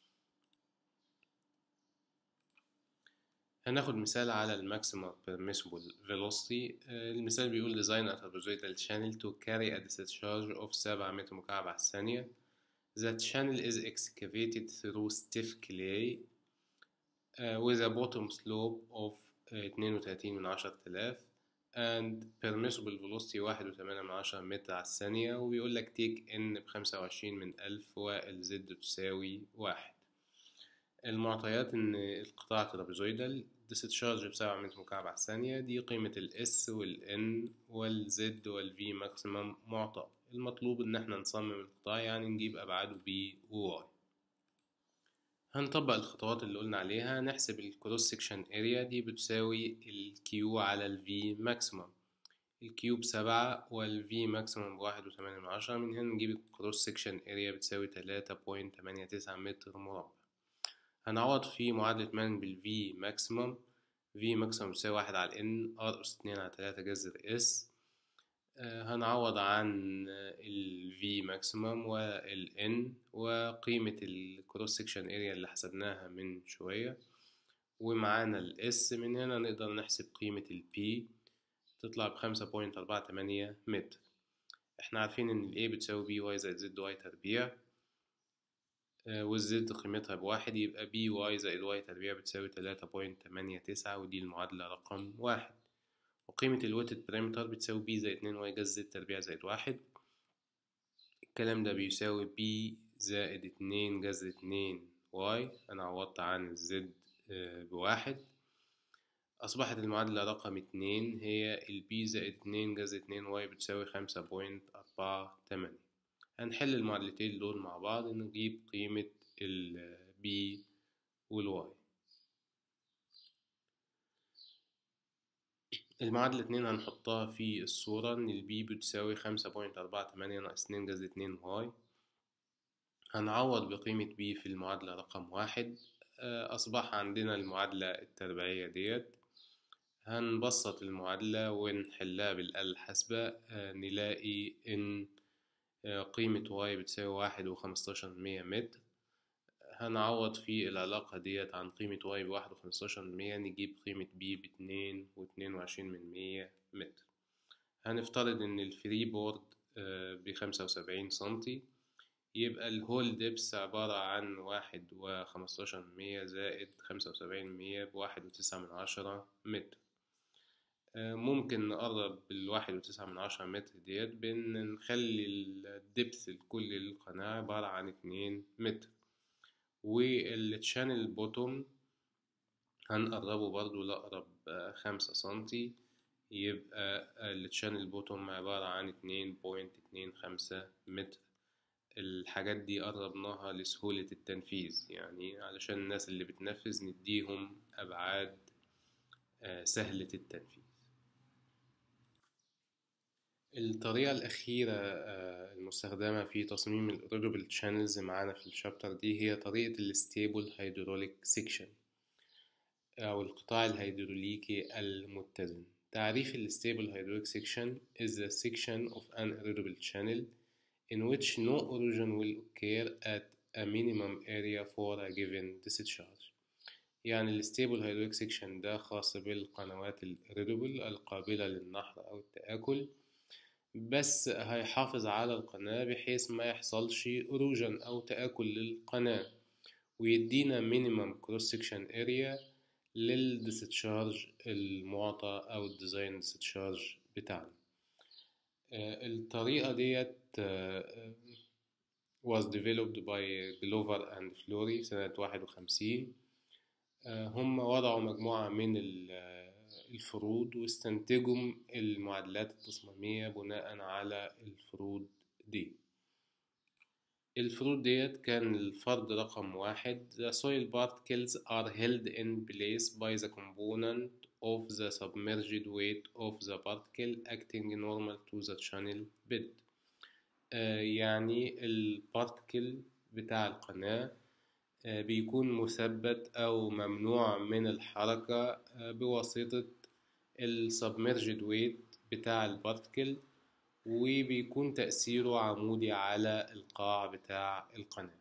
هناخد مثال على الماكسيمم permissible velocity المثال بيقول design a trapezoidal channel to carry a discharge of 7 متر مكعب على الثانية The channel is excavated through stiff clay uh, with a bottom slope of 32 من عشرة آلاف and permissible velocity واحد وتمانية من عشرة متر على الثانية وبيقول لك take n بخمسة وعشرين من ألف وال z تساوي واحد المعطيات ان القطاع ترابيزويدال discharge بسبعة متر مكعب على الثانية دي قيمة ال S وال N وال Z وال V ماكسيمم معطى المطلوب ان احنا نصمم القطاع يعني نجيب ابعاده B و Y هنطبق الخطوات اللي قلنا عليها نحسب الكروس سكشن اريا دي بتساوي ال Q على ال V ماكسيمم ال Q بسبعة وال V ماكسيمم بواحد وتمانية من عشرة من هنا نجيب الكروس سكشن اريا بتساوي تلاتة بوينت تمانية تسعة متر مربع هنعوض في معادلة مان بال V maximum V maximum بتساوي واحد على N R أس اتنين على تلاتة جذر S آه هنعوض عن ال V maximum وال N وقيمة ال cross section area اللي حسبناها من شوية ومعانا ال S من هنا نقدر نحسب قيمة ال P تطلع بخمسة بوينت أربعة تمانية متر احنا عارفين ان ال A بتساوي بي واي زائد زد واي تربيع والزد قيمتها بواحد يبقى بي واي زائد واي تربيع بتساوي تلاتة بوينت تمانية تسعة ودي المعادلة رقم واحد وقيمة الويتد بريمتر بتساوي بي زائد اتنين واي جذر زد تربيع زائد واحد الكلام ده بيساوي بي زائد اتنين جذر اتنين واي أنا عوضت عن الزد بواحد أصبحت المعادلة رقم اتنين هي البي زائد اتنين جذر اتنين واي بتساوي خمسة بوينت أربعة تمانية هنحل المعادلتين دول مع بعض نجيب قيمة ال B وال Y المعادلة اتنين هنحطها في الصورة إن ال B بتساوي خمسة بوينت أربعة تمانية ناقص اتنين جذر اتنين Y هنعوض بقيمة B في المعادلة رقم واحد أصبح عندنا المعادلة التربيعية ديت هنبسط المعادلة ونحلها بالآلة الحاسبة نلاقي إن قيمة واي بتساوي واحد وخمستاشر مية متر هنعوض في العلاقة ديت عن قيمة واي بواحد وخمستاشر مية نجيب قيمة بي باتنين واتنين وعشرين من مية متر هنفترض إن الفري بورد بخمسة وسبعين سنتي يبقى الهول ديبس عبارة عن واحد وخمستاشر مية زائد خمسة وسبعين مية بواحد وتسعة من عشرة متر ممكن نقرب الواحد وتسعة من عشرة متر ديت بإن نخلي الدبث الكلي للقناة عبارة عن اتنين متر والتشانل بوتوم هنقربه برضو لأقرب خمسة سنتي يبقى التشانل بوتوم عبارة عن اتنين بوينت اتنين خمسة متر الحاجات دي قربناها لسهولة التنفيذ يعني علشان الناس اللي بتنفذ نديهم أبعاد سهلة التنفيذ الطريقة الأخيرة المستخدمة في تصميم الأوريدبل تشانلز معانا في الشابتر دي هي طريقة الستيبل هيدروليك سيكشن أو القطاع الهيدروليكي المتزن تعريف الستيبل هيدروليك سيكشن is the section of an irreducible channel in which no erosion will occur at a minimum area for a given discharge يعني الستيبل هيدروليك سيكشن ده خاص بالقنوات الريدوبل القابلة للنحر أو التآكل بس هيحافظ على القناة بحيث ما يحصلش اروجن أو تآكل للقناة ويدينا مينيمم كروس سكشن اريا للديستشارج المعطى أو الديزاين ديستشارج بتاعنا الطريقة ديت was developed by Glover and Flory سنة واحد وخمسين هم وضعوا مجموعة من الفروض واستنتجوا المعادلات التصميمية بناء على الفروض دي الفروض ديت كان الفرض رقم واحد The soil particles are held in place by the component of the submerged weight of the particle acting normal to the channel bed آه يعني البارتكل بتاع القناة آه بيكون مثبت أو ممنوع من الحركة آه بواسطة السبمرجد ويت بتاع البارتكل وبيكون تأثيره عمودي على القاع بتاع القناة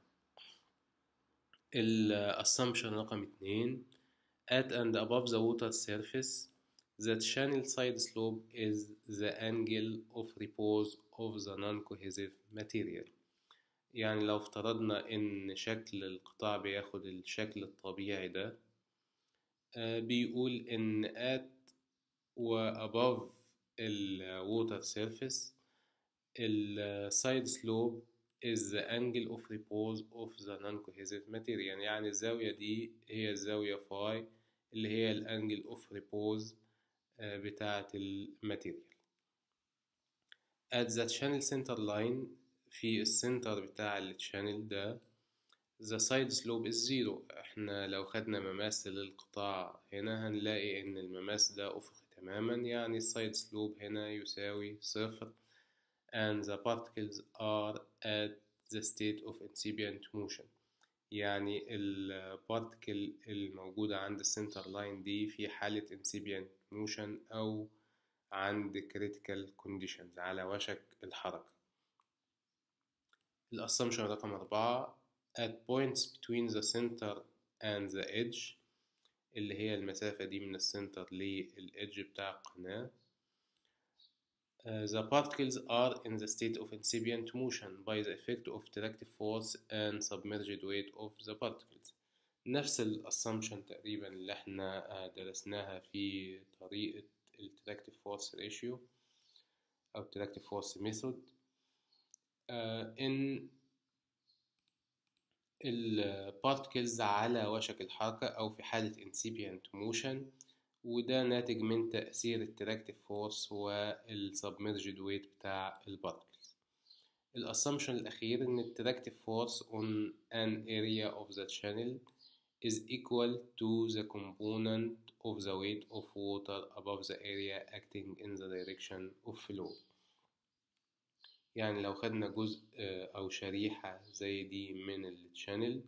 الاسامبشن رقم اتنين at and above the water surface the channel side slope is the angle of repose of the non-cohesive material يعني لو افترضنا ان شكل القطاع بياخد الشكل الطبيعي ده بيقول ان at و above ال water surface ال side slope is the angle of repose of the non-cohesive material يعني الزاوية دي هي الزاوية فاي اللي هي الانجل اوف ريبوز بتاعة الماتيريال at the channel center line في السنتر بتاع الشانل ده the side slope is zero احنا لو خدنا مماس للقطاع هنا هنلاقي ان المماس ده افقي تماما يعني السايد سلوب هنا يساوي صفر and the particles are at the state of incipient motion يعني البارتكل الموجودة عند السنتر لاين دي في حالة incipient motion أو عند critical conditions على وشك الحركة الأسامبشن رقم أربعة at points between the center and the edge اللي هي المسافة دي من السنتر للإدج بتاع القناة Uh, the particles are in the state of incipient motion by the effect of tractive force and submerged weight of the particles. نفس الاسامبشن تقريبا اللي احنا درسناها في طريقة التراكتيف فورس ريشيو أو التراكتيف فورس ميثود إن البارتكلز على وشك الحركة أو في حالة incipient motion وده ناتج من تأثير التراكتيف فورس والسبمرجد ويت بتاع البارتكلز الاسامبشن الأخير إن التراكتيف فورس on an area of the channel is equal to the component of the weight of water above the area acting in the direction of flow يعني لو خدنا جزء أو شريحة زي دي من الشانل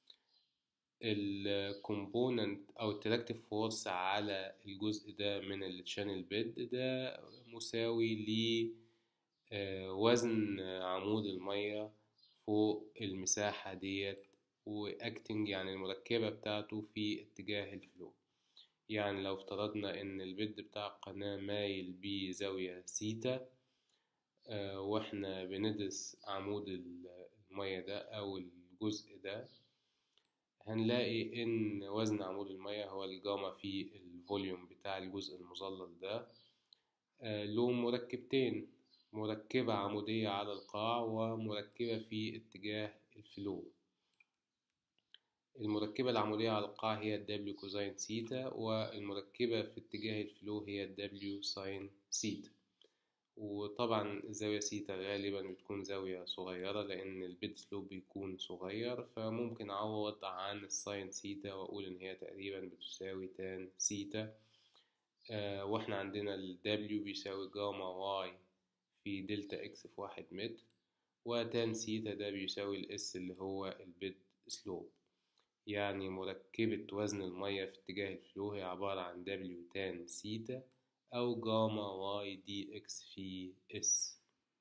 الكومبوننت او التراكتيف فورس على الجزء ده من الشانل بيد ده مساوي ل وزن عمود المية فوق المساحة ديت واكتنج يعني المركبة بتاعته في اتجاه الفلو يعني لو افترضنا ان البيد بتاع القناة مايل بزاوية سيتا واحنا بندرس عمود المية ده او الجزء ده هنلاقي إن وزن عمود المياه هو الجاما في الفوليوم بتاع الجزء المظلل ده له مركبتين مركبة عمودية على القاع ومركبة في اتجاه الفلو المركبة العمودية على القاع هي الدبليو كوزين سيتا والمركبة في اتجاه الفلو هي الدبليو ساين سيتا وطبعا الزاوية سيتا غالبا بتكون زاوية صغيرة لأن البيد سلوب بيكون صغير فممكن أعوض عن الساين سيتا وأقول إن هي تقريبا بتساوي تان سيتا آه واحنا عندنا ال W بيساوي جاما Y في دلتا إكس في واحد متر وتان سيتا ده بيساوي الإس اللي هو البيد سلوب يعني مركبة وزن المية في اتجاه الفلو هي عبارة عن W تان سيتا أو جاما واي دي إكس في إس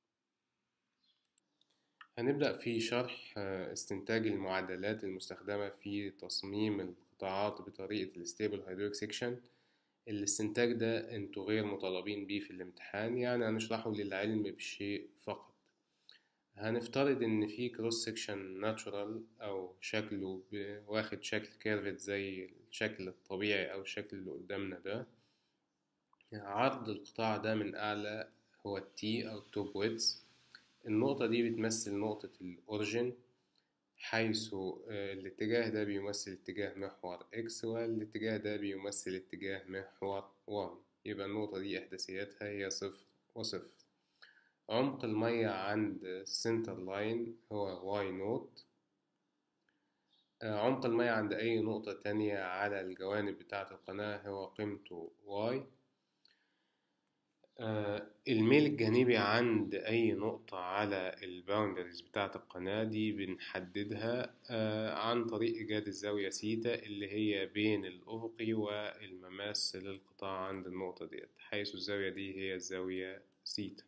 هنبدأ في شرح استنتاج المعادلات المستخدمة في تصميم القطاعات بطريقة الستيبل هيدروليك سيكشن الاستنتاج ده انتوا غير مطالبين بيه في الامتحان يعني هنشرحه للعلم بالشيء فقط هنفترض ان في كروس سيكشن ناتشورال او شكله واخد شكل كيرفت زي الشكل الطبيعي او الشكل اللي قدامنا ده عرض القطاع ده من أعلى هو التي أو توب ويدز النقطة دي بتمثل نقطة الأوريجين حيث الاتجاه ده بيمثل اتجاه محور إكس والاتجاه ده بيمثل اتجاه محور واي يبقى النقطة دي إحداثياتها هي صفر وصفر عمق المية عند السنتر لاين هو واي نوت عمق المية عند أي نقطة تانية على الجوانب بتاعة القناة هو قيمته واي آه الميل الجانبي عند أي نقطة على الباوندريز بتاعة القناة دي بنحددها آه عن طريق إيجاد الزاوية سيتا اللي هي بين الأفقي والمماس للقطاع عند النقطة ديت حيث الزاوية دي هي الزاوية سيتا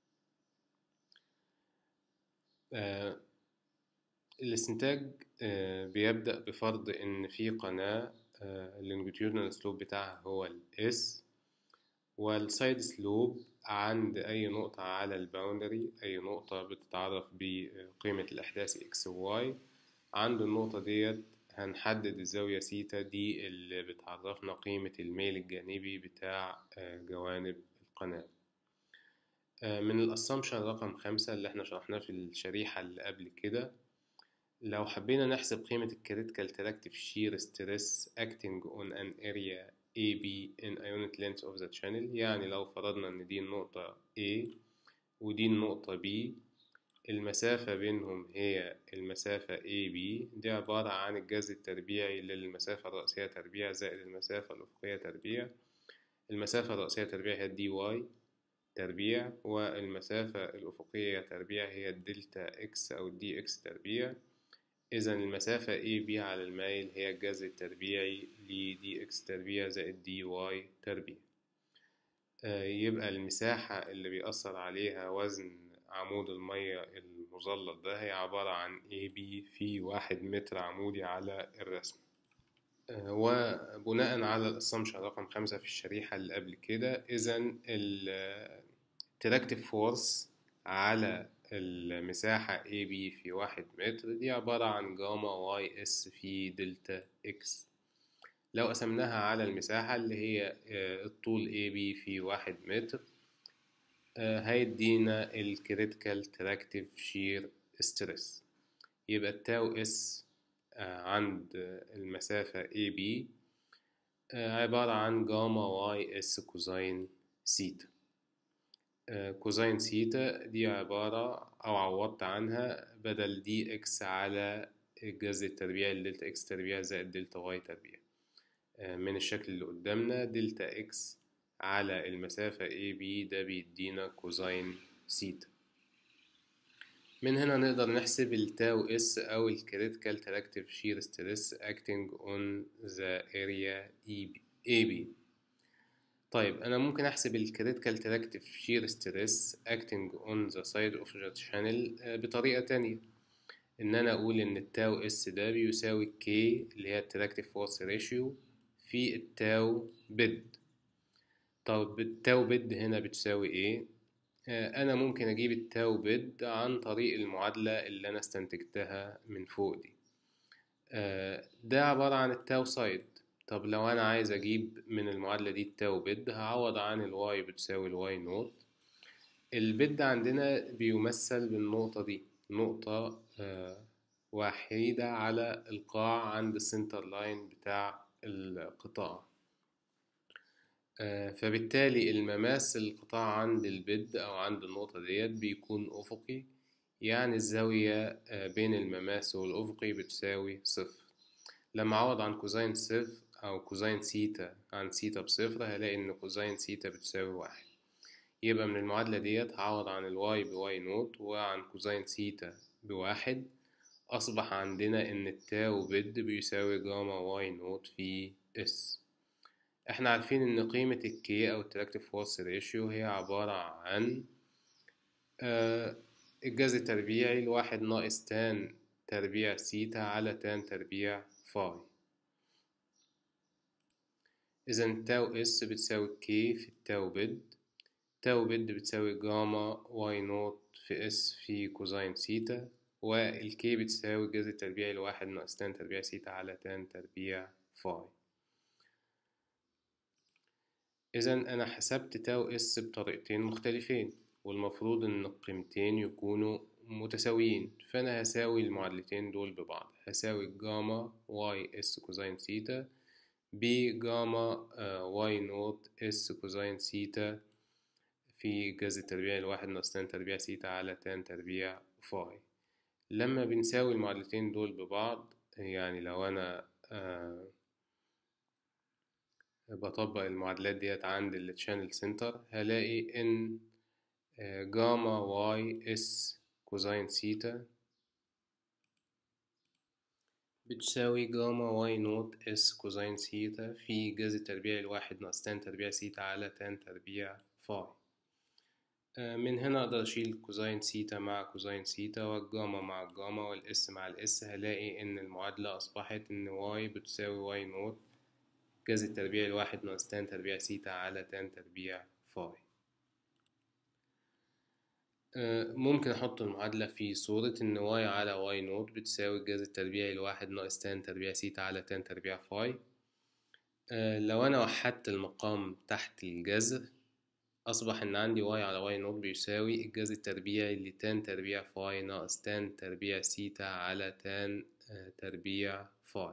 آه الاستنتاج بيبدأ بفرض إن في قناة اللونجيتيودنال سلوب بتاعها هو الإس والسايد سلوب عند أي نقطة على الباوندري أي نقطة بتتعرف بقيمة الأحداث إكس وواي عند النقطة ديت هنحدد الزاوية سيتا دي اللي بتعرفنا قيمة الميل الجانبي بتاع جوانب القناة من الأسامبشن رقم خمسة اللي احنا شرحناه في الشريحة اللي قبل كده لو حبينا نحسب قيمة الكريتيكال تراكتيف شير ستريس acting on an area AB in ionic length of the channel يعني لو فرضنا إن دي النقطة A ودي النقطة B المسافة بينهم هي المسافة AB دي عبارة عن الجذر التربيعي للمسافة الرأسية تربيع زائد المسافة الأفقية تربيع المسافة الرأسية تربيع هي الدي واي تربيع والمسافة الأفقية تربيع هي الدلتا إكس أو الدي إكس تربيع إذا المسافة AB على المايل هي الجذر التربيعي ل dx تربيع زائد dy تربيع آه يبقى المساحة اللي بيأثر عليها وزن عمود المية المظلل ده هي عبارة عن AB في واحد متر عمودي على الرسم آه وبناء على الاسامبشن رقم خمسة في الشريحة اللي قبل كده إذا التراكتيف فورس على المساحة AB في واحد متر دي عبارة عن جاما واي اس في دلتا اكس لو قسمناها على المساحة اللي هي الطول AB في واحد متر هيدينا الكريتيكال تراكتيف شير ستريس يبقى التاو اس عند المسافة AB عبارة عن جاما واي اس كوزين سيتا كوزين سيتا دي عبارة أو عوضت عنها بدل دي إكس على الجذر التربيعي لدلتا إكس تربيع زائد دلتا واي تربيع من الشكل اللي قدامنا دلتا إكس على المسافة AB ده بيدينا كوزين سيتا من هنا نقدر نحسب التاو اس أو الكريتيكال تراكتيف شير ستريس acting on the area AB طيب أنا ممكن أحسب الكريتيكال تراكتيف شير ستريس acting on the side of the channel بطريقة تانية إن أنا أقول إن التاو اس ده بيساوي كي اللي هي التراكتيف فورس ريشيو في التاو بيد طب التاو بيد هنا بتساوي إيه؟ أنا ممكن أجيب التاو بيد عن طريق المعادلة اللي أنا استنتجتها من فوق دي ده عبارة عن التاو سايد طب لو انا عايز اجيب من المعادله دي التاو بيد هعوض عن الواي بتساوي الواي نوت البيد عندنا بيمثل بالنقطه دي نقطه وحيدة على القاع عند السنتر لاين بتاع القطاع آه، فبالتالي المماس القطاع عند البد أو عند النقطة ديت بيكون أفقي يعني الزاوية آه، بين المماس والأفقي بتساوي صفر لما أعوض عن كوزين صفر أو كوزين سيتا عن سيتا بصفر هلاقي إن كوزين سيتا بتساوي واحد يبقى من المعادلة ديت هعوض عن الواي بواي نوت وعن كوزين سيتا بواحد أصبح عندنا إن التاو بد بيساوي جاما واي نوت في اس احنا عارفين إن قيمة الكي أو التراكتيف فورس ريشيو هي عبارة عن آه الجذر التربيعي الواحد ناقص تان تربيع سيتا على تان تربيع فاي إذا تاو اس بتساوي كي في التاو بد تاو بد بتساوي جاما واي نوت في اس في كوزين سيتا والكي بتساوي الجذر التربيعي الواحد ناقص تان تربيع سيتا على تان تربيع فاي إذا أنا حسبت تاو اس بطريقتين مختلفين والمفروض إن القيمتين يكونوا متساويين فأنا هساوي المعادلتين دول ببعض هساوي جاما واي اس كوزين سيتا بجاما واي نوت اس كوزين سيتا في جذر التربيع الواحد ناقص تان تربيع سيتا على تان تربيع فاي لما بنساوي المعادلتين دول ببعض يعني لو أنا آه بطبق المعادلات ديت عند التشانل سنتر هلاقي إن آه جاما واي اس كوزين سيتا بتساوي جاما واي نوت اس كوزين سيتا في جذر التربيع الواحد ناقص تان تربيع سيتا على تان تربيع فاي من هنا أقدر أشيل كوزين سيتا مع كوزين سيتا والجاما مع الجاما والإس مع الإس هلاقي إن المعادلة أصبحت إن واي بتساوي واي نوت جذر التربيع الواحد ناقص تان تربيع سيتا على تان تربيع فاي ممكن أحط المعادلة في صورة إن واي على واي نوت بتساوي الجذر التربيعي الواحد ناقص تان تربيع سيتا على تان تربيع فاي لو أنا وحدت المقام تحت الجذر أصبح إن عندي واي على واي نوت بيساوي الجذر التربيعي لتان تربيع فاي ناقص تان تربيع سيتا على تان تربيع فاي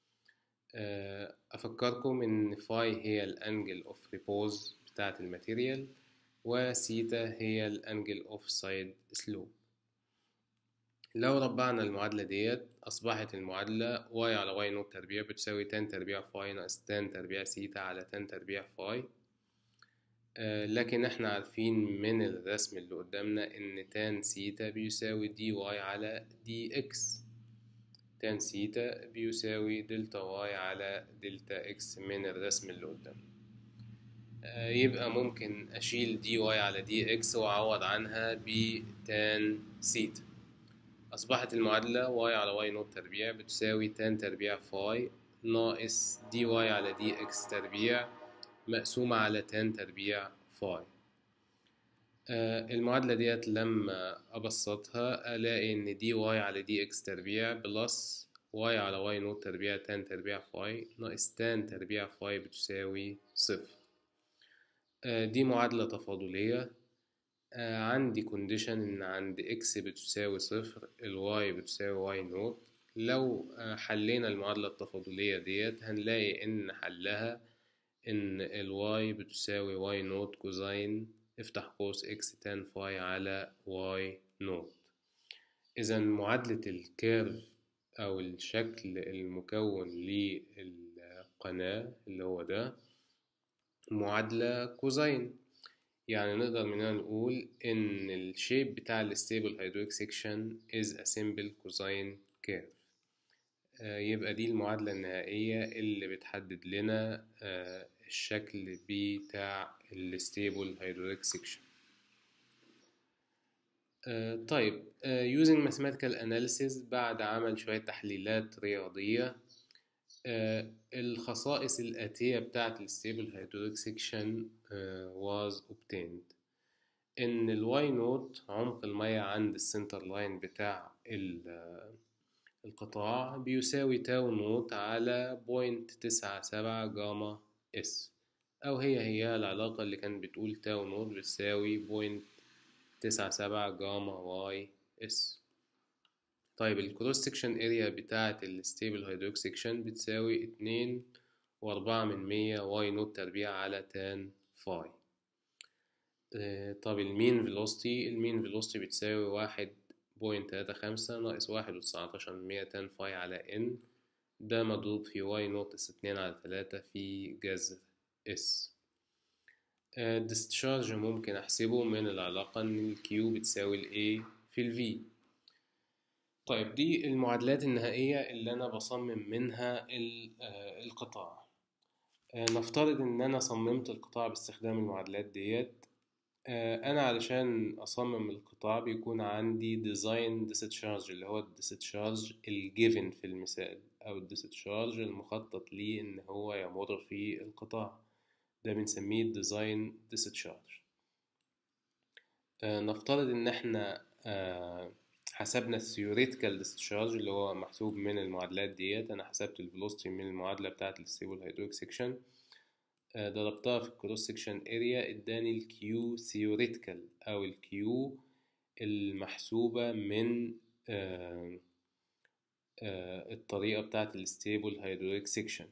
أفكركم إن فاي هي الأنجل أوف ريبوز بتاعة الماتيريال وسيتا هي الأنجل أوف سايد سلوب لو ربعنا المعادلة ديت أصبحت المعادلة واي على واي نوت تربيع بتساوي تان تربيع فاي ناقص تان تربيع سيتا على تان تربيع فاي آه لكن احنا عارفين من الرسم اللي قدامنا ان تان سيتا بيساوي دي واي على دي اكس تان سيتا بيساوي دلتا واي على دلتا اكس من الرسم اللي قدامنا آه يبقى ممكن اشيل دي واي على دي اكس واعوض عنها بتان سيتا اصبحت المعادلة واي على واي نوت تربيع بتساوي تان تربيع فاي ناقص دي واي على دي اكس تربيع مقسومة على تان تربيع فاي آه المعادلة ديت لما أبسطها ألاقي إن دي واي على دي إكس تربيع بلس واي على واي نوت تربيع تان تربيع فاي ناقص تان تربيع فاي بتساوي صفر آه دي معادلة تفاضلية آه عندي كونديشن إن عند إكس بتساوي صفر الواي بتساوي واي نوت لو حلينا المعادلة التفاضلية ديت هنلاقي إن حلها إن الواي بتساوي واي نوت كوزين افتح قوس إكس تان فاي على واي نوت إذا معادلة الكيرف أو الشكل المكون للقناة اللي هو ده معادلة كوزين يعني نقدر منها نقول إن الشيب بتاع الستيبل هيدرويك سيكشن is a simple cosine curve يبقى دي المعادلة النهائية اللي بتحدد لنا الشكل بتاع الستيبل هيدروليك سيكشن طيب using mathematical analysis بعد عمل شوية تحليلات رياضية الخصائص الآتية بتاعة الستيبل هيدروليك سيكشن was obtained إن الواي نوت عمق المية عند السنتر لاين بتاع القطاع بيساوي تاو نوت على بوينت تسعة سبعة جاما اس أو هي هي العلاقة اللي كانت بتقول تاو نوت بتساوي بوينت تسعة سبعة جاما واي اس طيب الكروس سكشن اريا بتاعة الستيبل هيدروك سكشن بتساوي اتنين وأربعة من مية واي نوت تربيع على تان فاي آه، طب المين فيلوسيتي المين فيلوسيتي بتساوي واحد بوينت تلاتة خمسة ناقص واحد وتسعتاشر من مية تان فاي على ان ده مضروب في واي نوت اس اتنين على تلاتة في جذر اس الديسشارج ممكن احسبه من العلاقة ان الكيو بتساوي ال A في ال V طيب دي المعادلات النهائية اللي أنا بصمم منها القطاع نفترض إن أنا صممت القطاع باستخدام المعادلات ديت أنا علشان أصمم القطاع بيكون عندي ديزاين discharge اللي هو الديسشارج الجيفن في المثال أو الديسشارج المخطط ليه إن هو يمر في القطاع ده بنسميه الديزاين discharge نفترض إن إحنا حسبنا الثيوريتيكال discharge اللي هو محسوب من المعادلات ديت أنا حسبت الفيلوسيتي من المعادلة بتاعة الستيبل هيدروك سيكشن ضربتها في الكروس سيكشن اريا اداني الكيو ثيوريتيكال أو الكيو المحسوبة من آآ آآ الطريقة بتاعة الستيبل هيدروك سيكشن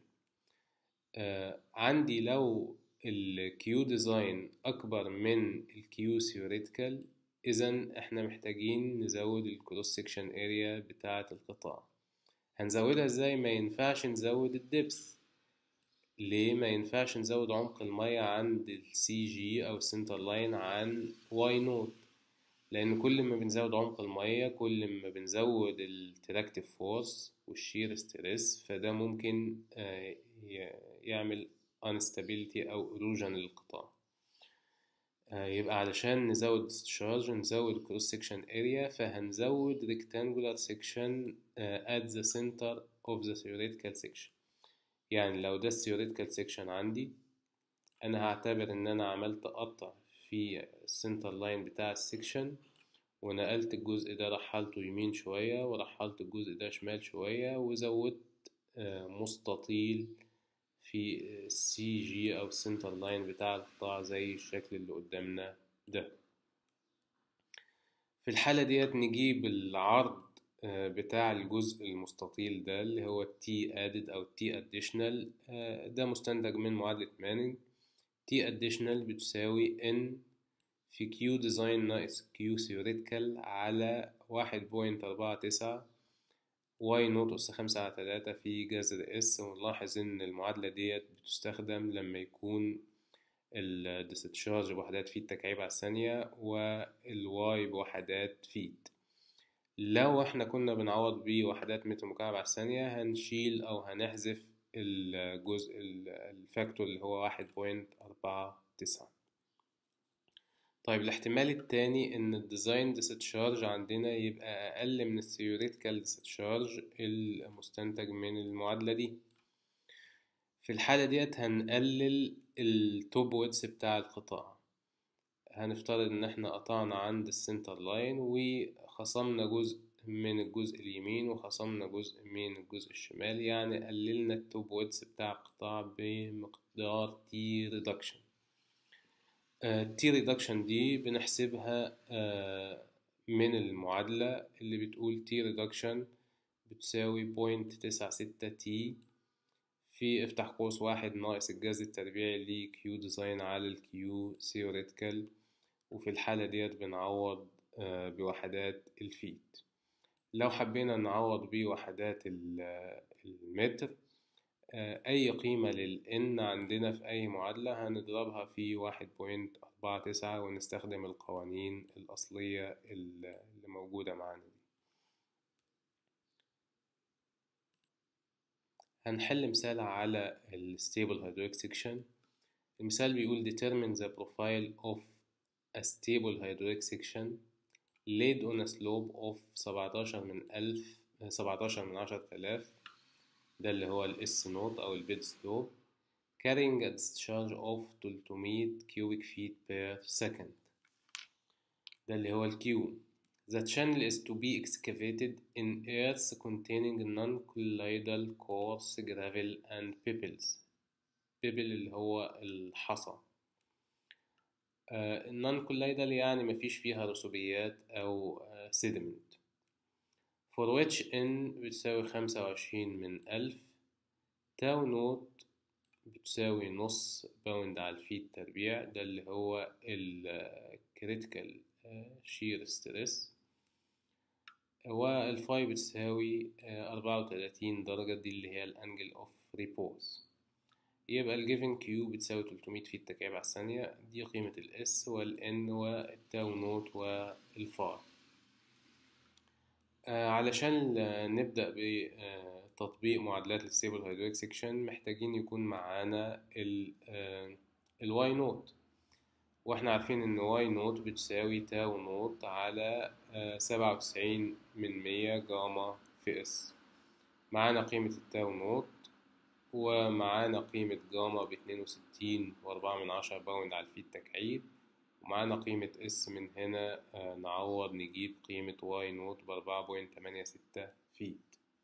عندي لو الكيو ديزاين أكبر من الكيو ثيوريتيكال إذا إحنا محتاجين نزود الكروس سيكشن اريا بتاعة القطاع هنزودها ازاي ما ينفعش نزود الدبس ليه ما ينفعش نزود عمق المية عند السي جي أو السنتر لاين عن واي نوت لأن كل ما بنزود عمق المية كل ما بنزود التراكتيف فورس والشير ستريس فده ممكن يعمل unstability أو erosion للقطاع يبقى علشان نزود discharge نزود cross section area فهنزود rectangular section at the center of the theoretical section يعني لو ده theoretical section عندي أنا هعتبر إن أنا عملت قطع في السنتر لاين بتاع السكشن ونقلت الجزء ده رحلته يمين شوية ورحلت الجزء ده شمال شوية وزودت مستطيل في السي جي أو السنتر لاين بتاع القطاع زي الشكل اللي قدامنا ده في الحالة ديت نجيب العرض بتاع الجزء المستطيل ده اللي هو T added أو T additional ده مستنتج من معادلة مانينج T additional بتساوي N في Q design ناقص Q theoretical على واحد بوينت أربعة تسعة واي نوت أس خمسة على تلاتة في جذر اس ونلاحظ إن المعادلة ديت بتستخدم لما يكون الديستشارج بوحدات فيت تكعيب على الثانية والواي بوحدات فيت لو احنا كنا بنعوض بوحدات متر مكعب على الثانية هنشيل أو هنحذف الجزء الفاكتور اللي هو واحد بوينت أربعة تسعة طيب الاحتمال التاني ان الديزاين ديستشارج عندنا يبقى اقل من الثيوريتيكال ديستشارج المستنتج من المعادلة دي في الحالة ديت هنقلل التوب ويدث بتاع القطاع هنفترض ان احنا قطعنا عند السنتر لاين وخصمنا جزء من الجزء اليمين وخصمنا جزء من الجزء الشمال يعني قللنا التوب ويدث بتاع القطاع بمقدار تي ريدكشن التي ريدكشن دي بنحسبها من المعادلة اللي بتقول تي ريدكشن بتساوي بوينت تسعة ستة تي في افتح قوس واحد ناقص الجذر التربيعي لكيو ديزاين على الكيو ثيوريتيكال وفي الحالة ديت بنعوض بوحدات الفيت لو حبينا نعوض بوحدات المتر أي قيمة للإن عندنا في أي معادلة هنضربها في واحد بوينت أربعة تسعة ونستخدم القوانين الأصلية اللي موجودة معانا دي هنحل مثال على ال stable hydraulic section المثال بيقول determine the profile of a stable hydraulic section laid on a slope of سبعتاشر من ألف سبعتاشر من عشرة آلاف ده اللي هو الاس نوت او البيد سلوب carrying a discharge of 300 cubic feet per second ده اللي هو الكيو The channel is to be excavated in earth containing non-colloidal coarse gravel and pebbles pebble اللي هو الحصى non colloidal يعني مفيش فيها رسوبيات أو sediment for which n بتساوي خمسة وعشرين من ألف تاو نوت بتساوي نص باوند على الفيت تربيع ده اللي هو ال critical shear stress والفاي بتساوي أربعة وتلاتين درجة دي اللي هي الأنجل أوف ريبوز يبقى الجيفن كيو بتساوي 300 فيت تكعيب على الثانية دي قيمة الاس والان والتاو نوت والفاي آه علشان نبدأ بتطبيق معادلات الستيبل هيدروليك سيكشن محتاجين يكون معانا الواي نوت واحنا عارفين ان واي نوت بتساوي تاو نوت على سبعة وتسعين من مية جاما في اس معانا قيمة التاو نوت ومعانا قيمة جاما باتنين وستين وأربعة من عشرة باوند على الفيت تكعيب ومعانا قيمة اس من هنا نعوض نجيب قيمة واي نوت بأربعة بوينت تمانية ستة فيت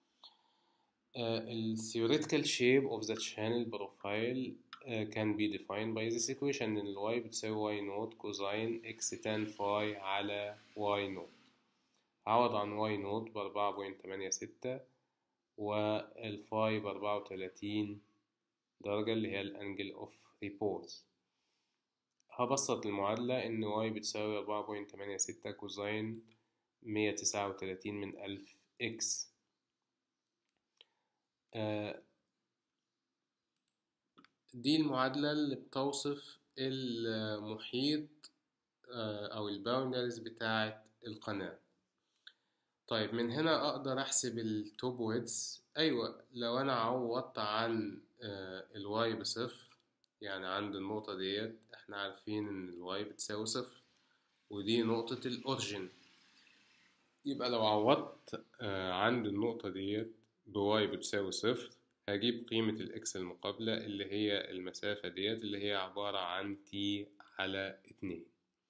ال theoretical shape of the channel profile can be defined by this equation إن ال y بتساوي y نوت كوزين x tan phi على y نوت عوض عن y نوت بأربعة بوينت تمانية ستة والفاي بأربعة وتلاتين درجة اللي هي الأنجل أوف ريبوز هبسط المعادلة إن واي بتساوي أربعة بوينت تمانية ستة كوزين مية تسعة وتلاتين من ألف إكس آه دي المعادلة اللي بتوصف المحيط آه أو الباوندرز بتاعة القناة طيب من هنا أقدر أحسب التوب ويدز أيوة لو أنا عوضت عن آه الواي بصفر يعني عند النقطة ديت احنا عارفين إن الواي بتساوي صفر ودي نقطة الأورجن يبقى لو عوضت آه عند النقطة ديت بواي بتساوي صفر هجيب قيمة الإكس المقابلة اللي هي المسافة ديت اللي هي عبارة عن تي على اتنين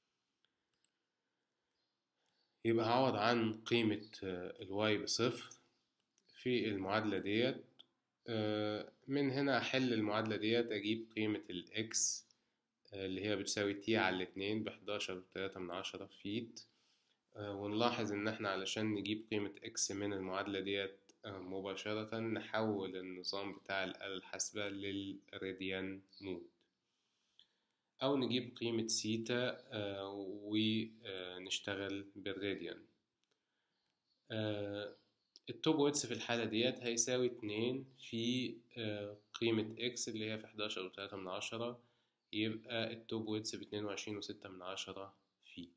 يبقى هعوض عن قيمة الواي بصفر في المعادلة ديت من هنا أحل المعادلة ديت أجيب قيمة الإكس اللي هي بتساوي تي على الاتنين بحداشر وتلاتة من عشرة فيت ونلاحظ إن احنا علشان نجيب قيمة إكس من المعادلة ديت مباشرة نحول النظام بتاع الآلة الحاسبة للراديان مود أو نجيب قيمة سيتا ونشتغل بالراديان التوب ويتس في الحالة ديت هيساوي اتنين في قيمة اكس اللي هي في حداشر وتلاتة من عشرة يبقى التوب ويتس باتنين وعشرين وستة من عشرة فيت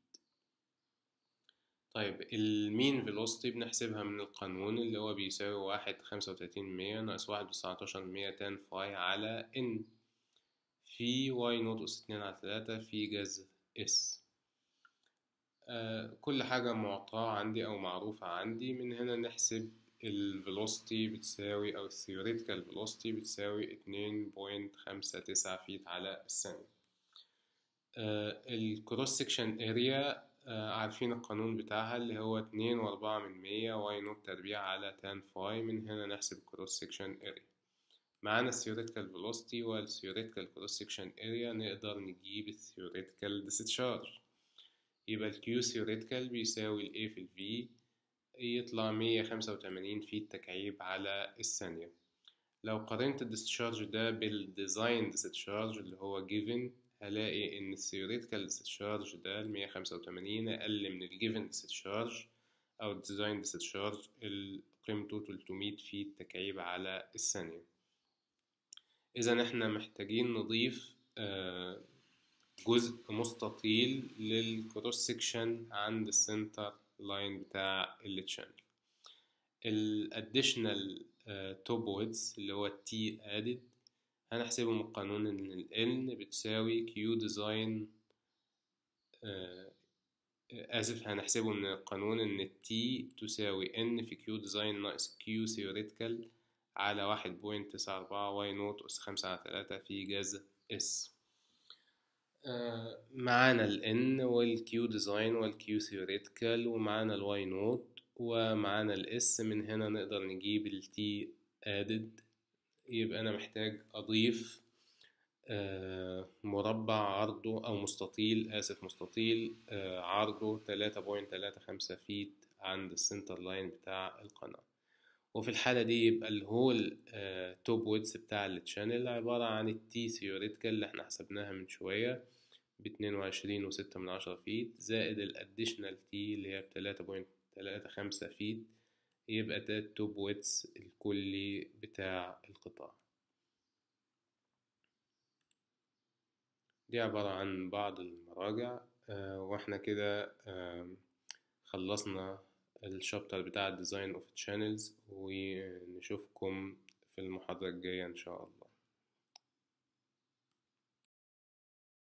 طيب المين فيلوسيتي بنحسبها من القانون اللي هو بيساوي واحد خمسة وتلاتين مية ناقص واحد وتسعتاشر مية تان فاي على ان في واي نوت أس اتنين على تلاتة في جذر اس آه كل حاجة معطاة عندي أو معروفة عندي من هنا نحسب الفيلوسيتي بتساوي أو الثيوريتيكال فيلوسيتي بتساوي اتنين بوينت خمسة تسعة فيت على الثانية آه الكروس سكشن اريا آه عارفين القانون بتاعها اللي هو اتنين وأربعة من مية واي نوت تربيع على تان فاي من هنا نحسب الكروس سكشن اريا معانا الثيوريتيكال فيلوسيتي والثيوريتيكال كروس سكشن اريا نقدر نجيب الثيوريتيكال ديسشارج يبقى الكيو ثيوريتيكال بيساوي ال A في ال V يطلع مية خمسة وتمانين فيت تكعيب على الثانية لو قارنت الديسشارج ده بالديزاين ديسشارج اللي هو given هلاقي إن الثيوريتيكال ديسشارج ده المية خمسة وتمانين أقل من الجيفن ديسشارج أو الديزاين ديسشارج قيمته تلتمية فيت تكعيب على الثانية إذا إحنا محتاجين نضيف جزء مستطيل للكروس سكشن عند السنتر لاين بتاع التشانل الاديشنال توب ويدز اللي هو التي ادد هنحسبه من قانون ان ال n بتساوي q design اسف هنحسبه من القانون ان التي تساوي n في q design ناقص q theoretical على واحد بوينت تسعة أربعة y نوت أس خمسة على تلاتة في جذر s معانا ال N وال Q design وال Q theoretical ومعانا ال Y نوت ومعانا ال S من هنا نقدر نجيب ال T added يبقى أنا محتاج أضيف مربع عرضه أو مستطيل آسف مستطيل عرضه تلاتة بوينت تلاتة خمسة فيت عند السنتر لاين بتاع القناة وفي الحالة دي يبقى الهول توب ويدث بتاع التشانل عبارة عن التي ثيوريتيكال اللي احنا حسبناها من شوية باتنين وعشرين وستة من عشرة فيت زائد الاديشنال تي اللي هي بتلاتة بوينت تلاتة خمسة فيت يبقى ده التوب ويدث الكلي بتاع القطاع دي عبارة عن بعض المراجع آه، واحنا كده آم، خلصنا الشابتر بتاع الديزاين اوف channels ونشوفكم في المحاضرة الجاية ان شاء الله